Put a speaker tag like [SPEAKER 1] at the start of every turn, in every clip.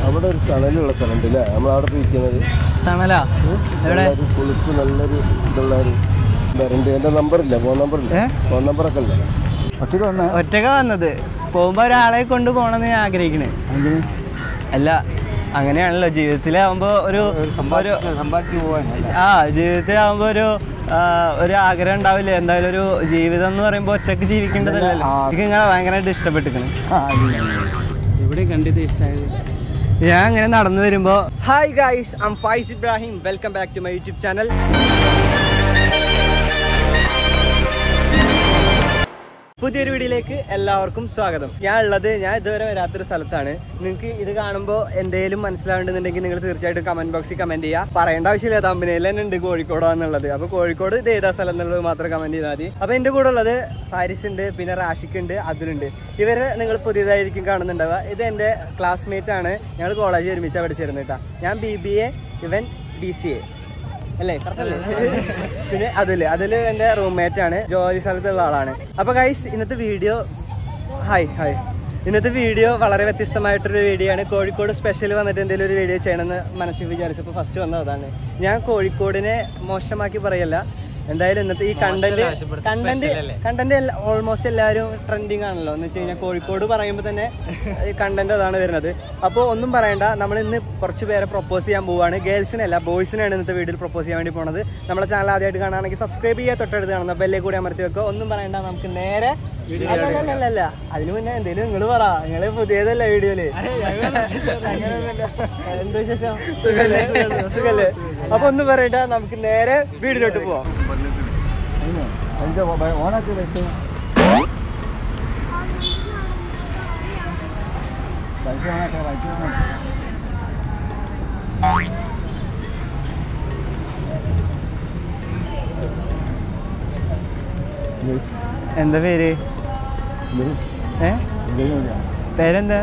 [SPEAKER 1] അവിടെ ഒരു തണലുള്ള സ്ഥലമുണ്ട് അല്ലേ നമ്മൾ അവിടെ പോയി ഇരിക്കുന്നത്
[SPEAKER 2] തണലാ എവിടെ
[SPEAKER 1] നല്ലൊരു കുളിപ്പ് നല്ലൊരു ഇതുള്ള ഒരു വരണ്ട് എൻ്റെ നമ്പറില്ല ഫോൺ നമ്പറില്ല
[SPEAKER 2] ഏ?
[SPEAKER 1] ഫോൺ നമ്പറൊക്കെ അല്ലേ ഒറ്റയ്ക്ക് വന്ന
[SPEAKER 2] ഒറ്റക്ക വന്നത് പോകുമ്പോ ഒരാളെ കൊണ്ട് പോണെന്ന് ഞാൻ ആഗ്രഹിക്കണേ അല്ല അങ്ങനെയാണല്ലോ ജീവിതത്തിലാവുമ്പോ ഒരു ഒരു ആ ജീവിതത്തിലാവുമ്പോ ഒരു ആ, ഒരു ആഗ്രഹം ഉണ്ടാവില്ലേ എന്തായാലും ഒരു ജീവിതം എന്ന് പറയുമ്പോൾ ഒറ്റക്ക് ജീവിക്കേണ്ടതല്ലല്ലോ എനിക്ക് നിങ്ങളെ ഭയങ്കരമായിട്ട് ഇഷ്ടപ്പെട്ടിരിക്കണ്
[SPEAKER 3] ഇവിടെ കണ്ടിട്ട് ഇഷ്ടമായത്
[SPEAKER 2] ഞാൻ അങ്ങനെ നടന്നു വരുമ്പോ hi guys I'm Faiz Ibrahim welcome back to my YouTube channel പുതിയൊരു വീഡിയോയിലേക്ക് എല്ലാവർക്കും സ്വാഗതം ഞാൻ ഉള്ളത് ഞാൻ ഇതുവരെ വരാത്തൊരു സ്ഥലത്താണ് നിങ്ങൾക്ക് ഇത് കാണുമ്പോൾ എന്തെങ്കിലും മനസ്സിലാവുന്നുണ്ടെങ്കിൽ നിങ്ങൾ തീർച്ചയായിട്ടും കമന്റ് ബോക്സിൽ കമന്റ് ചെയ്യുക പറയേണ്ട ആവശ്യമില്ല തമ്പനയിൽ തന്നെ ഉണ്ട് കോഴിക്കോടാന്നുള്ളത് അപ്പോൾ കോഴിക്കോട് ഇത് ഏതാ സ്ഥലം എന്നുള്ളത് മാത്രം കമന്റ് ചെയ്താൽ മതി അപ്പോൾ എൻ്റെ കൂടെ ഉള്ളത് ഫാരിസ് ഉണ്ട് പിന്നെ റാഷിക്ക് ഉണ്ട് അതിലുണ്ട് ഇവരെ നിങ്ങൾ പുതിയതായിരിക്കും കാണുന്നുണ്ടാവുക ഇത് എൻ്റെ ക്ലാസ്മേറ്റ് ആണ് ഞങ്ങൾ കോളേജിൽ ഒരുമിച്ചാണ് പഠിച്ചിരുന്നത് കേട്ടോ ഞാൻ ബി ബി എ ഇവൻ ബി സി എ അല്ലേ correct അല്ലേ പിന്നെ അതില് അതില് എൻ്റെ റൂംമേറ്റ് ആണ് ജോലി സ്ഥലത്തുള്ള ആളാണ് അപ്പൊ ഗൈസ് ഇന്നത്തെ വീഡിയോ ഹായ് ഹായ് ഇന്നത്തെ വീഡിയോ വളരെ വ്യത്യസ്തമായിട്ടൊരു വീഡിയോ ആണ് കോഴിക്കോട് സ്പെഷ്യൽ വന്നിട്ട് എന്തെങ്കിലും ഒരു വീഡിയോ ചെയ്യണമെന്ന് മനസ്സിൽ വിചാരിച്ചപ്പോൾ ഫസ്റ്റ് വന്നത് അതാണ് ഞാൻ കോഴിക്കോടിനെ മോശമാക്കി പറയല്ല എന്തായാലും ഇന്നത്തെ ഈ കണ്ടന്റ് കണ്ടന്റ് കണ്ടന്റ് ഓൾമോസ്റ്റ് എല്ലാവരും ട്രെൻഡിങ് ആണല്ലോ എന്ന് വെച്ച് കഴിഞ്ഞാൽ കോഴിക്കോട് പറയുമ്പോൾ തന്നെ ഈ കണ്ടന്റ് അതാണ് വരുന്നത് അപ്പോൾ ഒന്നും പറയണ്ട നമ്മൾ ഇന്ന് കുറച്ച് പേരെ പ്രൊപ്പോസ് ചെയ്യാൻ പോവുകയാണ് ഗേൾസിനല്ല ബോയ്സിനാണ് ഇന്നത്തെ വീഡിയോയിൽ പ്രൊപ്പോസ് ചെയ്യാൻ വേണ്ടി പോണത് നമ്മളെ ചാനൽ ആദ്യമായിട്ട് കാണുകയാണെങ്കിൽ സബ്സ്ക്രൈബ് ചെയ്യുക തൊട്ടടുത്ത് കാണുന്ന ബെല്ലേ കൂടി അമർത്തി വെക്കുക ഒന്നും പറയണ്ട നമുക്ക് നേരെ അല്ലല്ല അതിന് മുന്നേ എന്തെങ്കിലും നിങ്ങൾ പറ നിങ്ങൾ പുതിയതല്ല വീഡിയോയില് എന്താ വിശേഷം സുഖല്ലേ സുഖല്ലേ അപ്പൊ ഒന്നും പറയണ്ട നമുക്ക് നേരെ വീഡിയോയിലോട്ട് പോവാം
[SPEAKER 1] ഓണാക്കി വെച്ചു പൈസ ഓണാക്കാം പൈസ ഓണാക്കാം
[SPEAKER 2] എന്താ പേര് ഏ പേരെന്താ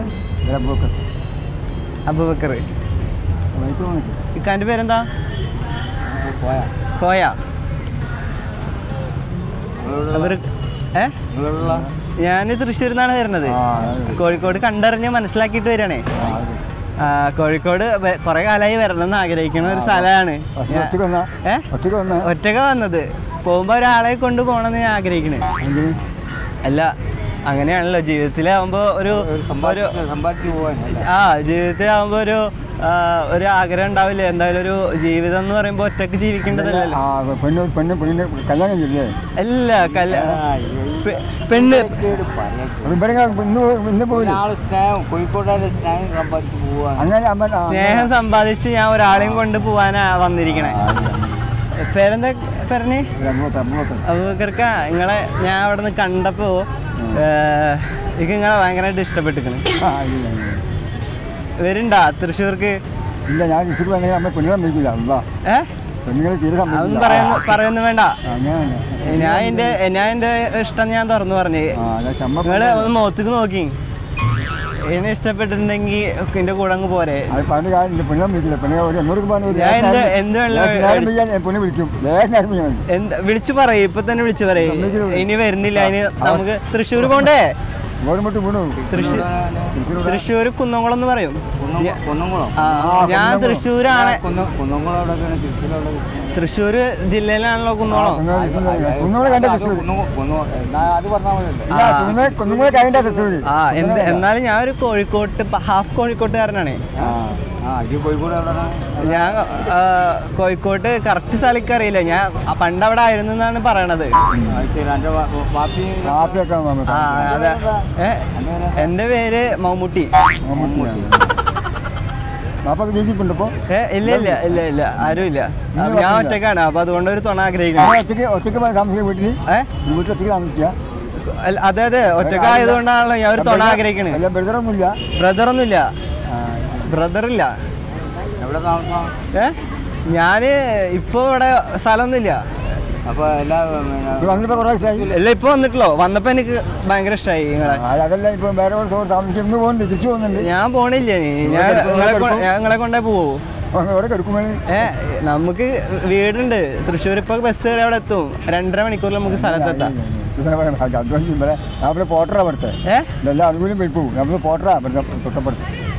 [SPEAKER 2] അബുബക്കർ ഇക്കാന്റെ പേരെന്താ കോയ അവര് ഏ ഞാൻ തൃശ്ശൂരിൽ നിന്നാണ് വരുന്നത് കോഴിക്കോട് കണ്ടറിഞ്ഞ് മനസ്സിലാക്കിയിട്ട് വരികയാണേ ആ, കോഴിക്കോട് വെ- കുറെ കാലമായി വരണം എന്ന് ആഗ്രഹിക്കുന്ന ഒരു സ്ഥലമാണ്
[SPEAKER 1] ഒറ്റയ്ക്ക് വന്നാ
[SPEAKER 2] ഏ
[SPEAKER 1] ഒറ്റയ്ക്ക് വന്നാ
[SPEAKER 2] ഒറ്റക്ക വന്നത് പോകുമ്പോ ഒരാളെ കൊണ്ട് പോണെന്ന് ഞാൻ ആഗ്രഹിക്കണേ അല്ല അങ്ങനെയാണല്ലോ ജീവിതത്തിലാവുമ്പോ ഒരു ഒരു
[SPEAKER 3] സമ്പാദിച്ചു പോവാൻ
[SPEAKER 2] ആ ജീവിതത്തിലാവുമ്പോ ഒരു ആ, ഒരു ആഗ്രഹം ഉണ്ടാവില്ലേ എന്തായാലും ഒരു ജീവിതം എന്ന് പറയുമ്പോ ഒറ്റക്ക് ജീവിക്കേണ്ടതല്ലല്ലോ
[SPEAKER 1] ആ പെണ്ണ് പെണ്ണ് പെണ്ണിന് കല്യാണം ചെയ്യില്ലേ
[SPEAKER 2] അല്ല കല്യാ പെ- പെണ്ണ്
[SPEAKER 1] ഇവിടെ ഇന്ന് ഇന്ന് പോയില്ല
[SPEAKER 3] ആള് സ്നേഹം കോഴിക്കോട്ടുകാരുടെ സ്നേഹം സമ്പാദിച്ചു പോവാൻ
[SPEAKER 1] അങ്ങനെ അമ്മ ആ,
[SPEAKER 2] സ്നേഹം സമ്പാദിച്ച് ഞാൻ ഒരാളെയും കൊണ്ട് പോവാനാ വന്നിരിക്കണേ പേരെന്താ പറഞ്ഞേ
[SPEAKER 1] അങ്ങോട്ട് അങ്ങോട്ട്
[SPEAKER 2] അബൂബക്കർക്ക നിങ്ങളെ ഞാൻ അവിടെ നിന്ന് കണ്ടപ്പോ എനിക്ക് നിങ്ങളെ ഭയങ്കരമായിട്ട് ഇഷ്ടപ്പെട്ടിരിക്കണ്
[SPEAKER 1] ആ ഇല്ല ഇല്ല.
[SPEAKER 2] വരുണ്ടാ തൃശ്ശൂർക്ക്
[SPEAKER 1] ഇല്ല ഞാൻ ഇച്ചിരി അങ്ങനെ അമ്മ പെണ്ണുകളെ സമ്മതിക്കില്ല അല്ല
[SPEAKER 2] ഏ
[SPEAKER 1] പെണ്ണുങ്ങളെ തീരെ
[SPEAKER 2] അതൊന്നും
[SPEAKER 1] സമ്മതിക്കില്ല
[SPEAKER 2] പറയുന്നു പറയുന്നു വേണ്ട
[SPEAKER 1] അങ്ങനെ
[SPEAKER 2] ഞാൻ എന്റെ ഞാൻ എന്റെ ഇഷ്ടം ഞാൻ തുറന്നു പറഞ്ഞു
[SPEAKER 1] ആ അതെ ചമ്മ
[SPEAKER 2] നിങ്ങള് ഒന്ന് മുഖത്തേക്ക് നോക്കി എന്നെ ഇഷ്ടപ്പെട്ടിട്ടുണ്ടെങ്കിൽ എന്റെ കൂടെ അങ്ങ് പോരെ
[SPEAKER 1] അത് പറഞ്ഞ കാര്യമില്ല പെണ്ണുകളെ സമ്മതിക്കില്ല പെണ്ണുങ്ങൾ ഒരു എന്നോട് പറഞ്ഞു ഒരു
[SPEAKER 2] ഞാൻ
[SPEAKER 1] ലേശം
[SPEAKER 2] എന്ത്
[SPEAKER 1] നേരം-
[SPEAKER 2] എന്ത് വെള്ളം
[SPEAKER 1] ലേശം നേരം പെയ്യാൻ ഞാൻ പെണ്ണ് വിളിക്കും ലേശം നേരം പെയ്യാൻ മതി
[SPEAKER 2] എന്താ വിളിച്ചു പറയും ഇപ്പൊ തന്നെ വിളിച്ചു പറയും
[SPEAKER 1] സമ്മതിക്കില്ല.
[SPEAKER 2] ഇനി വരുന്നില്ല ഇനി നമുക്ക് തൃശ്ശൂർ പോണ്ടേ
[SPEAKER 1] ഗവൺമെന്റ് വീണു
[SPEAKER 2] തൃശ്ശൂർ തൃശ്ശൂർ കുന്നംകുളം എന്ന് പറയും
[SPEAKER 3] കുന്നംകുളം
[SPEAKER 2] ആ, ഞാൻ തൃശ്ശൂരാണ്
[SPEAKER 3] കുന്നംകുളം അവിടെ തിരുച്ചിലവിടെ
[SPEAKER 2] തൃശ്ശൂർ ജില്ലയിലാണല്ലോ കുന്നോളം
[SPEAKER 1] കുന്നുകളെ കണ്ട തൃശ്ശൂർ
[SPEAKER 3] അത് പറഞ്ഞാൽ മതി
[SPEAKER 1] ഇല്ല കുന്നുകളെ കുന്നുകളെ കഴിഞ്ഞ തൃശ്ശൂർ
[SPEAKER 2] ആ എന്ത് എന്നാലും ഞാൻ ഒരു കോഴിക്കോട്ട് ഹാഫ് കോഴിക്കോട്ടുകാരനാണ്
[SPEAKER 3] ആ ആ ഇത് കോഴിക്കോട് എവിടെയാണ്
[SPEAKER 2] ഞാൻ ആ, കോഴിക്കോട്ട് കറക്റ്റ് സ്ഥലക്ക് അറിയില്ല ഞാൻ പണ്ട് അവിടെ ആയിരുന്നു എന്നാണ് പറയണത്
[SPEAKER 3] അത് ശരി എൻ്റെ വാപ്പി
[SPEAKER 1] കാപ്പിയൊക്കെ
[SPEAKER 2] ആ അതെ ഏ എൻ്റെ പേര് മമ്മൂട്ടി
[SPEAKER 1] പാപ്പ ജീവിച്ചിട്ടുണ്ട് ഇപ്പൊ
[SPEAKER 2] ഏ ഇല്ല ഇല്ല ഇല്ല ഇല്ല ആരും ഇല്ല അപ്പൊ ഞാൻ ഒറ്റക്കാണ് അപ്പൊ അതുകൊണ്ട് ഒരു തുണ ആഗ്രഹിക്കണം
[SPEAKER 1] ഒറ്റയ്ക്ക് ഒറ്റയ്ക്ക് പോയി താമസിക്കുക വീട്ടിൽ
[SPEAKER 2] ഏ
[SPEAKER 1] ഈ വീട്ടിൽ ഒറ്റയ്ക്ക് താമസിക്കുക
[SPEAKER 2] അല്ല, അതെ അതെ ഒറ്റക്ക് ആയതുകൊണ്ടാണല്ലോ ഞാൻ ഒരു തുണ ആഗ്രഹിക്കണേ
[SPEAKER 1] അല്ല ബ്രദറൊന്നുമില്ല
[SPEAKER 2] ബ്രദറൊന്നുമില്ല ബ്രദർ ഇല്ല
[SPEAKER 3] എവിടെ താമസം
[SPEAKER 2] ഏ ഞാന് ഇപ്പൊ ഇവിടെ സ്ഥലമൊന്നുമില്ല
[SPEAKER 3] അപ്പോൾ എല്ലാ
[SPEAKER 1] ഇപ്പൊ വന്നിപ്പോ കുറേ ദിവസമായി
[SPEAKER 2] ഇല്ല ഇപ്പൊ വന്നിട്ടുള്ളോ വന്നപ്പോ എനിക്ക് ഭയങ്കര ഇഷ്ടമായി നിങ്ങളെ
[SPEAKER 1] ആ, അതല്ല ഇപ്പൊ വേറെ ഒരു സ്ഥലത്ത് താമസിക്കും ഇന്ന് പോകുന്നുണ്ട് തിരിച്ചു പോകുന്നുണ്ട്
[SPEAKER 2] ഞാൻ പോണില്ല നീ ഞാൻ നിങ്ങളെ കൊ- ഞാൻ നിങ്ങളെ കൊണ്ടേ പോവൂ
[SPEAKER 1] അപ്പൊ എവിടെ കിടക്കുമ്പോൾ
[SPEAKER 2] ഏ നമുക്ക് വീടുണ്ട് തൃശ്ശൂർ ഇപ്പൊ ബസ് കയറി അവിടെ എത്തും രണ്ടര മണിക്കൂറിൽ നമുക്ക് സ്ഥലത്തെത്താം
[SPEAKER 1] അഡ്വാൻസ് ഇവിടെ നമ്മള് പോട്ടറാ അവിടുത്തെ
[SPEAKER 2] ഏ
[SPEAKER 1] ഇതെല്ലാം അനുകൂലം പോയി പോകും നമ്മള് പോട്ടറാ ഇവിടുത്തെ തൊട്ടപ്പുറത്ത്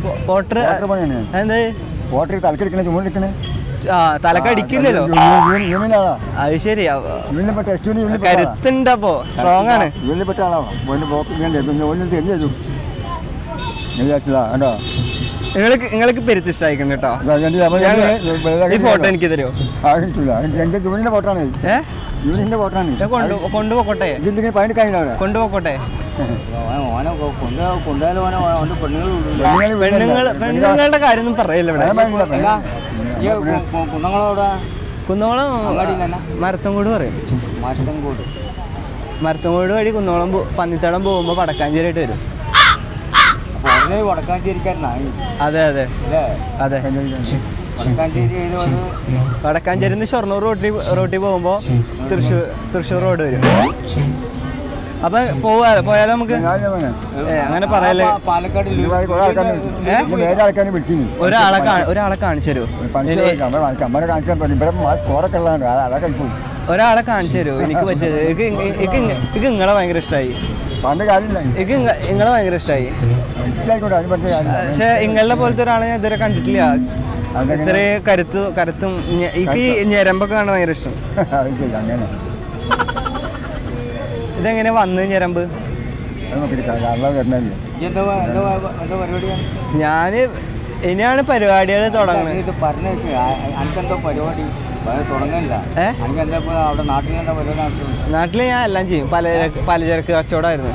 [SPEAKER 2] പോട്ടർ
[SPEAKER 4] വാട്ടർ പണിയാണ്
[SPEAKER 2] എന്ത്
[SPEAKER 4] വാട്ടർ തലക്കെടുക്കണേ ചുമടെടുക്കണേ
[SPEAKER 2] ആ തലക്കടിക്കില്ലല്ലോ
[SPEAKER 4] യൂണിയനാളാ
[SPEAKER 2] അത് ശരി
[SPEAKER 4] യൂണിയൻപ്പെട്ട എസ് യൂണിയൻ
[SPEAKER 2] കരുത്തുണ്ട് അപ്പോ സ്ട്രോങ് ആണ്
[SPEAKER 4] യൂണിയൻപ്പെട്ട ആളാണ് ഓൻ്റെ ബ്ലോക്ക് വേണ്ടേ പിന്നെ ഓന് തെളിഞ്ഞു തരും വിചാരിച്ചതാ കണ്ടോ
[SPEAKER 2] നിങ്ങൾക്ക് നിങ്ങൾക്ക് പെരുത്ത് ഇഷ്ടമായിക്കണം കേട്ടോ
[SPEAKER 4] അതാ കണ്ടി നമ്മൾ
[SPEAKER 2] ഈ ഫോട്ടോ എനിക്ക് തരുമോ
[SPEAKER 4] ആകിട്ടില്ല എൻ്റെ യൂണിയൻ്റെ ഫോട്ടോയാണ്
[SPEAKER 2] ഏ
[SPEAKER 4] യൂണിയൻ്റെ ഫോട്ടോയാണ്
[SPEAKER 2] ഞാൻ കൊണ്ടു കൊണ്ടുപോക്കോട്ടെ
[SPEAKER 4] ഇതിങ്ങനെ പതിനെട്ട് കഴിഞ്ഞാണ്
[SPEAKER 2] കൊണ്ടുപോക്കോട്ടെ
[SPEAKER 3] ഓനെ ഓനെ കൊണ്ട് കൊണ്ടുപോയാലും ഓനെ ഓൻ്റെ പെണ്ണുങ്ങൾ
[SPEAKER 2] പെണ്ണുങ്ങൾ പെണ്ണുങ്ങളുടെ കാര്യമൊന്നും പറയില്ല ഇവിടെ
[SPEAKER 3] അല്ല ഈ കു- കു- കുന്നങ്ങളോടെ
[SPEAKER 2] കുന്നോളം
[SPEAKER 3] അങ്ങാടിയിലല്ല?
[SPEAKER 2] മരത്തങ്കോട് പറയും
[SPEAKER 3] മാറ്റം കൂട്
[SPEAKER 2] മരത്തങ്കോട് വഴി കുന്നോളം പോ- പന്നിത്തടം പോകുമ്പോൾ പടക്കാഞ്ചേരിയായിട്ട് വരും
[SPEAKER 3] അപ്പോൾ അതിനെ വടക്കാഞ്ചേരിക്കാരനായി
[SPEAKER 2] അതെ അതെ
[SPEAKER 3] അല്ലേ
[SPEAKER 2] അതെ
[SPEAKER 3] വടക്കാഞ്ചേരി ഒരു
[SPEAKER 2] വടക്കാഞ്ചേരി നിന്ന് ഷൊർണൂർ റോട്ടിൽ റോട്ടിൽ പോകുമ്പോൾ തൃശ്ശൂർ തൃശ്ശൂർ റോഡ് വരും അപ്പൊ പോവാ പോയാലോ നമുക്ക് ഏ, അങ്ങനെ പറയല്ലേ
[SPEAKER 3] പാ- പാലക്കാട് ലു-
[SPEAKER 4] കുറെ ആൾക്കാർ
[SPEAKER 2] ഏ?
[SPEAKER 4] വേറെ ആൾക്കാരെ വിളിച്ചിനി
[SPEAKER 2] ഒരാളെ കാ- ഒരാളെ കാണിച്ചു തരുമോ
[SPEAKER 4] അമ്മനെ കാണിച്ചാൽ പറ്റും ഇവിടെ മാസ് സ്കോറൊക്കെ ഉള്ളതാണ് അതൊക്കെ പോയി
[SPEAKER 2] ഒരാളെ കാണിച്ചു തരുമോ എനിക്ക് പറ്റിയത് എനിക്ക് എനിക്ക് എനിക്ക് നിങ്ങളെ ഭയങ്കര ഇഷ്ടമായി
[SPEAKER 4] പണ്ട് കാര്യമില്ല
[SPEAKER 2] എനിക്ക് നിങ്ങ- നിങ്ങളെ ഭയങ്കര ഇഷ്ടമായി
[SPEAKER 4] ഇഷ്ടായിക്കോട്ടെ അതിന് പറ്റിയ കാര്യമില്ല
[SPEAKER 2] പക്ഷെ നിങ്ങളെ പോലത്തെ ഒരാളെ ഞാൻ ഇതുവരെ കണ്ടിട്ടില്ല
[SPEAKER 4] അതെങ്ങനെ?
[SPEAKER 2] ഇത്രയും കരുത്തു കരുത്തും ഞ- എനിക്ക് ഈ ഞരമ്പൊക്കെ കാണാൻ ഭയങ്കര ഇഷ്ടം
[SPEAKER 4] അത് ശരി അങ്ങനെ
[SPEAKER 2] ഇതെങ്ങനെ വന്ന് ഞരമ്പ്
[SPEAKER 4] അത് നോക്കിയിട്ട് കാരണം വരണല്ലേ
[SPEAKER 3] ഈ എന്താ പ- എന്താ പ- എന്താ പരിപാടിയാണ്
[SPEAKER 2] ഞാന് ഇനിയാണ് പരിപാടികൾ തുടങ്ങുന്നത്
[SPEAKER 3] ഇത് പറഞ്ഞു അനക്കെന്തോ പരിപാടി വേറെ തുടങ്ങണില്ല
[SPEAKER 2] ഏ?
[SPEAKER 3] അനക്ക് എന്താ ഇപ്പൊ അവിടെ നാട്ടിൽ എന്താ പരിപാടി നടത്തുന്നത്
[SPEAKER 2] നാട്ടിൽ ഞാൻ എല്ലാം ചെയ്യും പലചരക്ക് പലചരക്ക് കച്ചവടമായിരുന്നു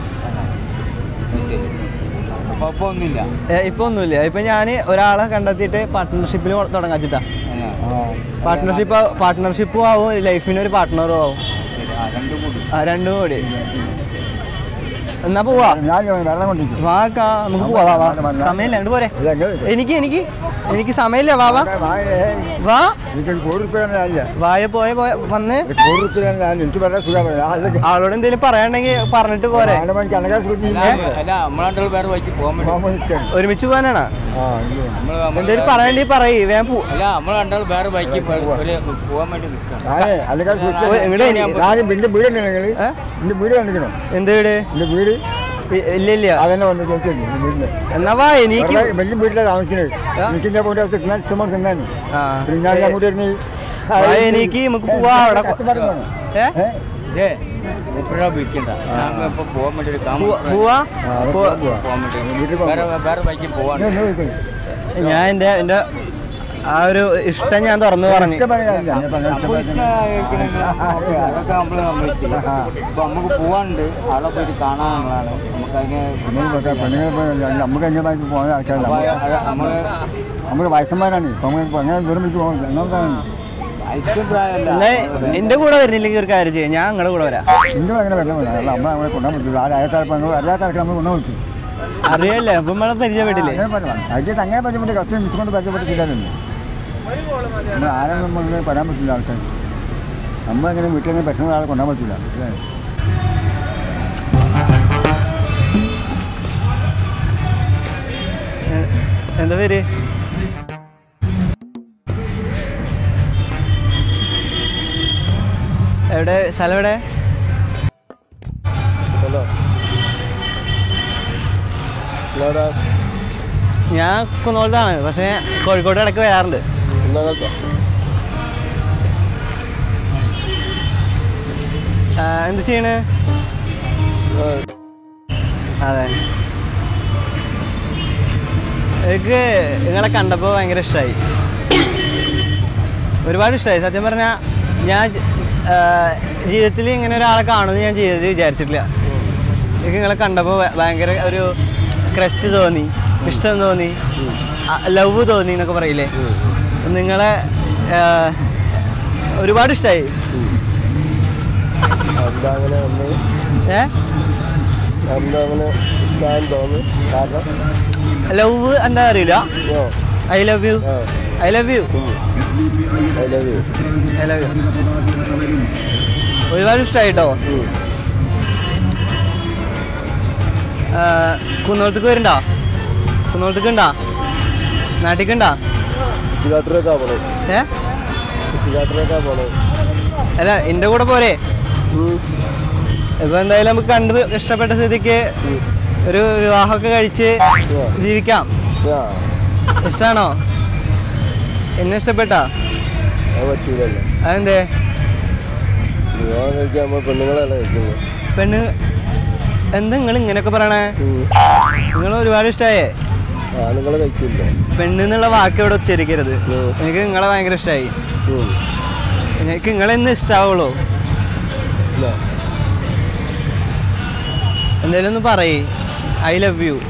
[SPEAKER 3] അപ്പൊ ഇപ്പൊ ഒന്നുമില്ല
[SPEAKER 2] ഏ, ഇപ്പൊ ഒന്നുമില്ല ഇപ്പൊ ഞാൻ ഒരാളെ കണ്ടെത്തിയിട്ട് പാർട്ട്ണർഷിപ്പിൽ തുടങ്ങാച്ചിട്ടാ
[SPEAKER 3] അങ്ങനെ.
[SPEAKER 2] പാർട്ട്ണർഷിപ്പ് പാർട്ട്ണർഷിപ്പും ആവും ലൈഫിന് ഒരു പാർട്ട്ണറും ആവും
[SPEAKER 3] ശരി, ആ, രണ്ടും കൂടി
[SPEAKER 2] ആ രണ്ടും കൂടി എന്നാ പോവാ
[SPEAKER 4] ഞാൻ വെള്ളം കൊണ്ടിരിക്കും
[SPEAKER 2] വാ കാ നമുക്ക് പോവാ വാ, വാ സമയമില്ല അങ്ങോട്ട് പോരെ എനിക്ക് എനിക്ക് എനിക്ക് സമയമില്ല വാ വാ വാ
[SPEAKER 4] എനിക്ക് കോടി റുപ്യാണ്
[SPEAKER 2] വായ പോയ പോയ വന്ന്
[SPEAKER 4] കോടി റുപ്യാണ് എനിക്ക് വളരെ സുഖമാണ്
[SPEAKER 2] ആളോട് എന്തെങ്കിലും പറയാണെങ്കിൽ പറഞ്ഞിട്ട് പോരെ
[SPEAKER 4] നാല് മണിക്ക് അനകാശ
[SPEAKER 3] അല്ല അല്ല നമ്മളാണ്ടുകൾ വേറെ വഴിക്ക് പോകാൻ പറ്റും
[SPEAKER 2] ഒരുമിച്ച് പോകാനാണോ
[SPEAKER 4] ആ ഇല്ല.
[SPEAKER 3] നമ്മൾ നമ്മൾ
[SPEAKER 2] എന്തെങ്കിലും പറയണ്ടെങ്കിൽ പറയ് വേഗം പോ
[SPEAKER 3] അല്ല നമ്മൾ രണ്ടാൾ വേറെ ബൈക്ക് ഒരു പോകാൻ വേണ്ടി നിൽക്കുകയാണ്
[SPEAKER 4] ഞാനേ അനകാശ
[SPEAKER 2] ഓ, എങ്ങടെ ഇനി?
[SPEAKER 4] ഞാൻ എന്റെ വീട് നിങ്ങൾ
[SPEAKER 2] ഏ?
[SPEAKER 4] എന്റെ വീട് കണ്ടിക്കണോ
[SPEAKER 2] എന്ത് വീട്
[SPEAKER 4] എന്റെ വീട്
[SPEAKER 2] ഇ- ഇല്ല ഇല്ല
[SPEAKER 4] അതന്നെ വന്ന് ചോദിച്ചു വീട്ടില്
[SPEAKER 2] എന്നാ വാ എനിക്ക്
[SPEAKER 4] വെറുതെ വലിയ വീട്ടിലാണ് താമസിക്കുന്നത് എനിക്ക് ഞാൻ പോയിട്ട് അത് തിന്നാൻ ഇഷ്ടമാണ് തിന്നാൻ
[SPEAKER 2] ആ.
[SPEAKER 4] പിന്നെ ഞാൻ അങ്ങോട്ട് ഇരുന്ന്
[SPEAKER 2] വാ, എനിക്ക് നമുക്ക് പോവാ അവിടെ കൊ-
[SPEAKER 4] കഷ്ടപ്പാട് വേണം.
[SPEAKER 2] ഏ?
[SPEAKER 4] ഏ?
[SPEAKER 3] ഇതേ മുപ്പത് രൂപ വിൽക്കണ്ട ഞങ്ങൾക്ക് ഇപ്പൊ പോകാൻ വേണ്ടി ഒരു കാമ
[SPEAKER 2] പോവാ- പോവാ
[SPEAKER 4] ആ, അവിടെ
[SPEAKER 2] പോ-
[SPEAKER 4] പോവാം.
[SPEAKER 3] പോകാൻ വേണ്ടി വേറെ വേറെ ബൈക്കിൽ പോവാൻ
[SPEAKER 4] ഞാൻ ഇന്ന് പോയിക്കോളി.
[SPEAKER 2] ഞാൻ എൻ്റെ എൻ്റെ ആ ഒരു ഇഷ്ടം ഞാൻ തുറന്നു പറഞ്ഞു
[SPEAKER 4] ഇഷ്ടപ്പെടുന്ന കാര്യമില്ല. ഞാൻ പറഞ്ഞ
[SPEAKER 3] അപ്പൊ
[SPEAKER 4] ഇഷ്ടപ്പെടുന്ന
[SPEAKER 3] ഇഷ്ടമായിരിക്കണെങ്കിൽ അതൊക്കെ നമ്മൾ നമ്മൾ ഇപ്പൊ നമുക്ക് പോവാണ്ട് അവിടെ പോയിട്ട് കാണാനുള്ളതാണ് നമുക്ക് അതിന്
[SPEAKER 4] പെണ്ണുങ്ങൾ പോട്ടെ, പെണ്ണുങ്ങൾ പോയി നമുക്ക് അന്യമായിട്ട് പോകുന്ന ആൾക്കാരല്ല
[SPEAKER 3] അപ്പൊ അത് നമ്മള്
[SPEAKER 4] നമ്മൾ വയസ്സന്മാരാണ് ഇപ്പൊ നമുക്ക് അങ്ങനെ ദൂരം വെച്ച് പോകും ഒന്നാമതാണ്
[SPEAKER 3] ഐസ്ക്രീം പ്രായമല്ല
[SPEAKER 2] എന്നാ എന്റെ കൂടെ വരുന്നില്ലെങ്കിൽ ഒരു കാര്യം ചെയ്യാം ഞാൻ നിങ്ങളുടെ കൂടെ വരാം
[SPEAKER 4] ഇന്ത്യ അങ്ങനെ വരണം അല്ല നമ്മൾ അങ്ങനെ കൊണ്ടാൻ പറ്റില്ല ആ അയത്ത ആൾക്കാർ അറിയാത്ത ആൾക്കാർ നമ്മൾ കൊണ്ടാൻ പറ്റും
[SPEAKER 2] അറിയല്ലേ അപ്പൊ നമ്മളെ പരിചയപ്പെട്ടില്ലേ
[SPEAKER 4] അങ്ങനെ പറയാം അതിന് അങ്ങനെ പരിചയപ്പെട്ട് കസ്റ്റമർ മിച്ചുകൊണ്ട് പരിചയപ്പെട്ടില്ലായിരുന്നു നമ്മൾ ആരും നമ്മൾ പറയാൻ പറ്റില്ല ആൾക്കാർ നമ്മളങ്ങനെ വീട്ടിൽ നിന്ന് പെട്ടെന്ന് ആളെ കൊണ്ടാൻ പറ്റില്ല അല്ലേ
[SPEAKER 2] എ- എന്താ പേര് എവിടെ സ്ഥലം എവിടെ
[SPEAKER 1] ഹലോ എന്നാടാ
[SPEAKER 2] ഞാൻ കുന്നോളത്താണ് പക്ഷേ കോഴിക്കോട് ഇടയ്ക്ക് വരാറുണ്ട്
[SPEAKER 1] ഇന്നകത്തോ
[SPEAKER 2] ആ, എന്ത് ചെയ്യണ് അതെ എനിക്ക് നിങ്ങളെ കണ്ടപ്പോൾ ഭയങ്കര ഇഷ്ടമായി ഒരുപാട് ഇഷ്ടമായി സത്യം പറഞ്ഞാൽ ഞാൻ ജീവിതത്തിൽ ഇങ്ങനെ ഒരാളെ കാണുമെന്ന് ഞാൻ ജീവിതത്തിൽ വിചാരിച്ചിട്ടില്ല എനിക്ക് നിങ്ങളെ കണ്ടപ്പോൾ ഭയങ്കര ഒരു ക്രസ്റ്റ് തോന്നി ഇഷ്ടം തോന്നി ലവ് തോന്നി എന്നൊക്കെ പറയില്ലേ നിങ്ങളെ ആ, ഒരുപാട് ഇഷ്ടമായി
[SPEAKER 1] എന്താ അങ്ങനെ വന്ന്
[SPEAKER 2] ഏ
[SPEAKER 1] എന്താ അങ്ങനെ ഇഷ്ടം തോന്നുന്നു കാരണം
[SPEAKER 2] ലവ് എന്താ അറിയില്ല
[SPEAKER 1] oh
[SPEAKER 2] I love you
[SPEAKER 1] ah
[SPEAKER 2] I love you
[SPEAKER 1] I love you
[SPEAKER 2] I love you ഒരുപാട് ഇഷ്ടമായിട്ടോ കുന്നോളത്തേക്ക് വരുന്നുണ്ടോ കുന്നോളത്തേക്ക് ഉണ്ടോ നാട്ടിലേക്ക് ഉണ്ടോ
[SPEAKER 1] ചികാട്ടിലേക്കാ പോണേ
[SPEAKER 2] ഏ
[SPEAKER 1] ചികാട്ടിലേക്കാ പോണേ
[SPEAKER 2] അല്ല എൻ്റെ കൂടെ പോരെ ഇപ്പൊ എന്തായാലും നമുക്ക് കണ്ട് ഇഷ്ടപ്പെട്ട സ്ഥിതിക്ക് ഒരു വിവാഹമൊക്കെ കഴിച്ച് ജീവിക്കാം
[SPEAKER 1] ആ
[SPEAKER 2] ഇഷ്ടമാണോ എന്നെ ഇഷ്ടപ്പെട്ടാ
[SPEAKER 1] അത് പറ്റൂലല്ലോ
[SPEAKER 2] അതെന്തേ
[SPEAKER 1] വിവാഹം കഴിക്കാൻ നമ്മൾ പെണ്ണുങ്ങളല്ല കഴിക്കുന്നത്
[SPEAKER 2] പെണ്ണ് എന്താ നിങ്ങൾ ഇങ്ങനെയൊക്കെ പറയണേ
[SPEAKER 1] ഉം.
[SPEAKER 2] നിങ്ങൾ ഒരുപാട് ഇഷ്ടമായേ
[SPEAKER 1] ആണുങ്ങളെ കഴിക്കില്ല
[SPEAKER 2] പെണ്ണ് എന്നുള്ള വാക്ക് ഇവിടെ ഉച്ചരിക്കരുത്
[SPEAKER 1] ഉം.
[SPEAKER 2] എനിക്ക് നിങ്ങളെ ഭയങ്കര ഇഷ്ടമായി
[SPEAKER 1] ഉം.
[SPEAKER 2] എനിക്ക് നിങ്ങളെന്ന് ഇഷ്ടാവുള്ളൂ
[SPEAKER 1] ഇല്ല.
[SPEAKER 2] എന്തായാലും ഒന്ന് പറയേ ഐ ലവ് യു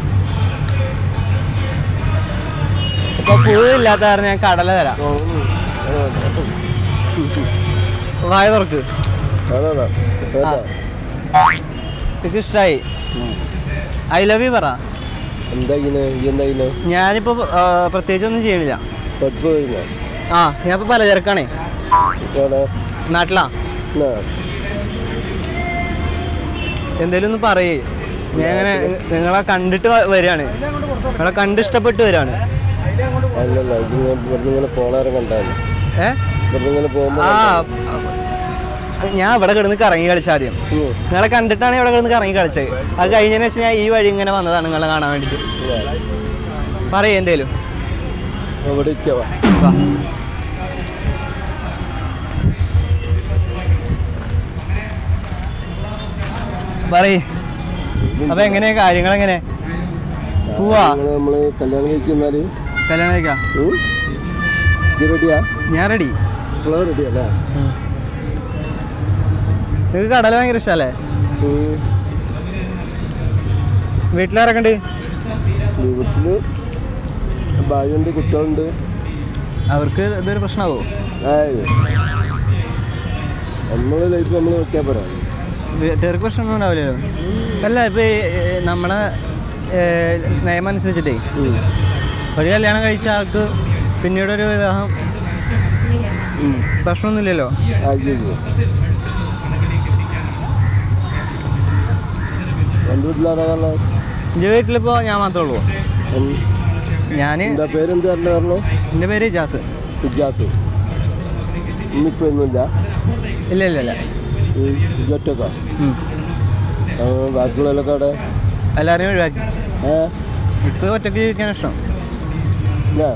[SPEAKER 2] ഇപ്പൊ പൂവില്ലാത്ത കാരണം ഞാൻ കടല തരാം
[SPEAKER 1] ഉം. അത് വേണ്ട.
[SPEAKER 2] വായ തുറക്ക്
[SPEAKER 1] അതാ, അതാ. കേട്ടാ?
[SPEAKER 2] എനിക്ക് ഇഷ്ടമായി
[SPEAKER 1] ഉം.
[SPEAKER 2] ഐ ലവ് യു പറ
[SPEAKER 1] എന്താ ഇങ്ങനെ ഈ എന്താ ഇങ്ങനെ
[SPEAKER 2] ഞാനിപ്പോൾ പ്രത്യേകിച്ച് ഒന്നും ചെയ്യണില്ല
[SPEAKER 1] പഠിപ്പ് കഴിഞ്ഞോ
[SPEAKER 2] ആ ഞാനിപ്പോൾ പലചരക്കാണേ
[SPEAKER 1] എവിടെ?
[SPEAKER 2] നാട്ടിലാ
[SPEAKER 1] എന്നാ?
[SPEAKER 2] എന്തേലും ഒന്ന് പറയേ ഞാൻ അങ്ങനെ നിങ്ങളെ കണ്ടിട്ട് വ- വരികയാണ് നിങ്ങളെ കണ്ട് ഇഷ്ടപ്പെട്ട് വരികയാണ്
[SPEAKER 1] അല്ലല്ല ഇതിങ്ങനെ ഇവിടുന്ന് ഇങ്ങനെ പോണേരം കണ്ടാല്
[SPEAKER 2] ഏ
[SPEAKER 1] ഇവിടുന്ന് ഇങ്ങനെ പോകുമ്പോ
[SPEAKER 2] ആ ഞാൻ ഇവിടെ കിടന്ന് കറങ്ങി കളിച്ചാദ്യം
[SPEAKER 1] ഉം.
[SPEAKER 2] നിങ്ങളെ കണ്ടിട്ടാണ് ഇവിടെ കിടന്ന് കറങ്ങി കളിച്ചത് അത് കഴിഞ്ഞതിന് ശേഷം ഞാൻ ഈ വഴി ഇങ്ങനെ വന്നതാണ് നിങ്ങളെ കാണാൻ വേണ്ടിയിട്ട് പറയേ എന്തേലും
[SPEAKER 1] ഇവിടെ ഇരിക്കവാ
[SPEAKER 2] വാ. പറയ് അപ്പൊ എങ്ങനെയാ കാര്യങ്ങൾ എങ്ങനെ പോവാ
[SPEAKER 1] നിങ്ങള് നമ്മള് കല്യാണം കഴിക്കുന്നാല്
[SPEAKER 2] കല്യാണം കഴിക്കാം
[SPEAKER 1] ഇത് റെഡിയാ
[SPEAKER 2] ഞാൻ റെഡി
[SPEAKER 1] നിങ്ങൾ റെഡി അല്ലേ
[SPEAKER 2] നിങ്ങൾക്ക് കടല ഭയങ്കര ഇഷ്ടമല്ലേ
[SPEAKER 1] ഉം.
[SPEAKER 2] വീട്ടിലിറക്കണ്ട്
[SPEAKER 1] വീട്ടില് ഭാര്യയുണ്ട് കുട്ടികളുണ്ട്
[SPEAKER 2] അവർക്ക് ഇതൊരു പ്രശ്നമാവോ
[SPEAKER 1] ഏയ് നമ്മളെ ലൈഫ് നമ്മൾ നോക്കിയാൽ പോരാ
[SPEAKER 2] വീട്ടുകാർക്ക് പ്രശ്നമൊന്നും ഉണ്ടാവില്ലല്ലോ അല്ല ഇപ്പൊ ഈ, ഏ, നമ്മളെ ഏ, നിയമം അനുസരിച്ചിട്ടേ
[SPEAKER 1] ഉം.
[SPEAKER 2] ഒരു കല്യാണം കഴിച്ച ആൾക്ക് പിന്നീട് ഒരു വിവാഹം
[SPEAKER 1] ഉം.
[SPEAKER 2] പ്രശ്നമൊന്നുമില്ലല്ലോ
[SPEAKER 1] ആയിരിക്കും എൻ്റെ വീട്ടിലാരാ
[SPEAKER 2] എൻ്റെ വീട്ടിലിപ്പോൾ ഞാൻ മാത്രമേ ഉള്ളൂ ഞാൻ
[SPEAKER 1] എന്താ പേരെന്ത് പറഞ്ഞു പറഞ്ഞു
[SPEAKER 2] എൻ്റെ പേര് ജാസ്
[SPEAKER 1] ഇജാസ് ഇന്നിപ്പോ ഒന്നുമില്ല
[SPEAKER 2] ഇല്ല ഇല്ല ഇല്ല
[SPEAKER 1] ഇജൊറ്റക്ക
[SPEAKER 2] ഉം.
[SPEAKER 1] ബാക്കിയുള്ളവരൊക്കെ അവിടെ
[SPEAKER 2] എല്ലാവരെയും ഒഴിവാക്കി
[SPEAKER 1] ഏ
[SPEAKER 2] ഇപ്പോൾ ഒറ്റയ്ക്ക് ജീവിക്കാൻ ഇഷ്ടം
[SPEAKER 1] ഞാൻ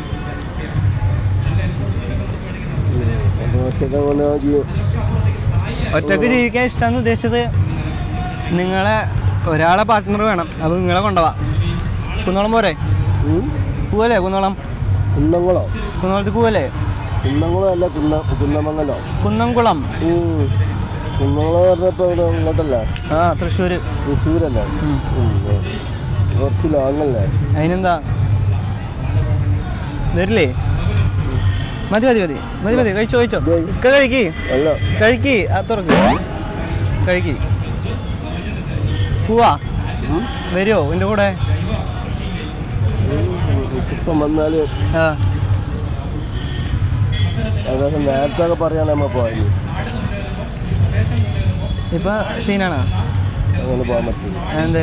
[SPEAKER 1] ഒറ്റക്ക പോലെ ചെയ്യും
[SPEAKER 2] ഒറ്റയ്ക്ക് ജീവിക്കാൻ ഇഷ്ടമെന്ന് ഉദ്ദേശിച്ചത് നിങ്ങളെ ഒരാളെ പാർട്ട്ണർ വേണം അപ്പോൾ നിങ്ങളെ കൊണ്ടുപോവാം കുന്നോളം പോരെ
[SPEAKER 1] ഉം?
[SPEAKER 2] പോവല്ലേ കുന്നോളം
[SPEAKER 1] കുന്നംകുളോ
[SPEAKER 2] കുന്നോളത്ത് പോവല്ലേ
[SPEAKER 1] കുന്നംകുളം അല്ല കുന്ന കുന്നമംഗലോ
[SPEAKER 2] കുന്നംകുളം
[SPEAKER 1] ഉം. കുന്നംകുളം പറഞ്ഞപ്പോൾ ഇവിടെ ഇങ്ങോട്ടല്ലേ
[SPEAKER 2] ആ തൃശ്ശൂർ
[SPEAKER 1] തൃശ്ശൂരല്ലേ
[SPEAKER 2] ഉം.
[SPEAKER 1] ഉം, ഉം. കുറച്ച് ലോങ്ങല്ലേ
[SPEAKER 2] അതിനെന്താ വരില്ലേ മതി മതി മതി മതി മതി കഴിച്ചോ കഴിച്ചോ ഒക്കെ കഴിക്കി
[SPEAKER 1] അല്ല
[SPEAKER 2] കഴിക്കി ആ തുറക്ക് കഴിക്കി പോവാ
[SPEAKER 1] ഉം?
[SPEAKER 2] വരുമോ എൻ്റെ കൂടെ
[SPEAKER 1] ഇപ്പം വന്നാൽ
[SPEAKER 2] ആ
[SPEAKER 1] ഏകദേശം നേരത്തെ ഒക്കെ പറയുകയാണെങ്കിൽ നമ്മൾ പോയി
[SPEAKER 2] ഇപ്പം സീനാണോ
[SPEAKER 1] അങ്ങനെ പോകാൻ പറ്റില്ല
[SPEAKER 2] എന്തേ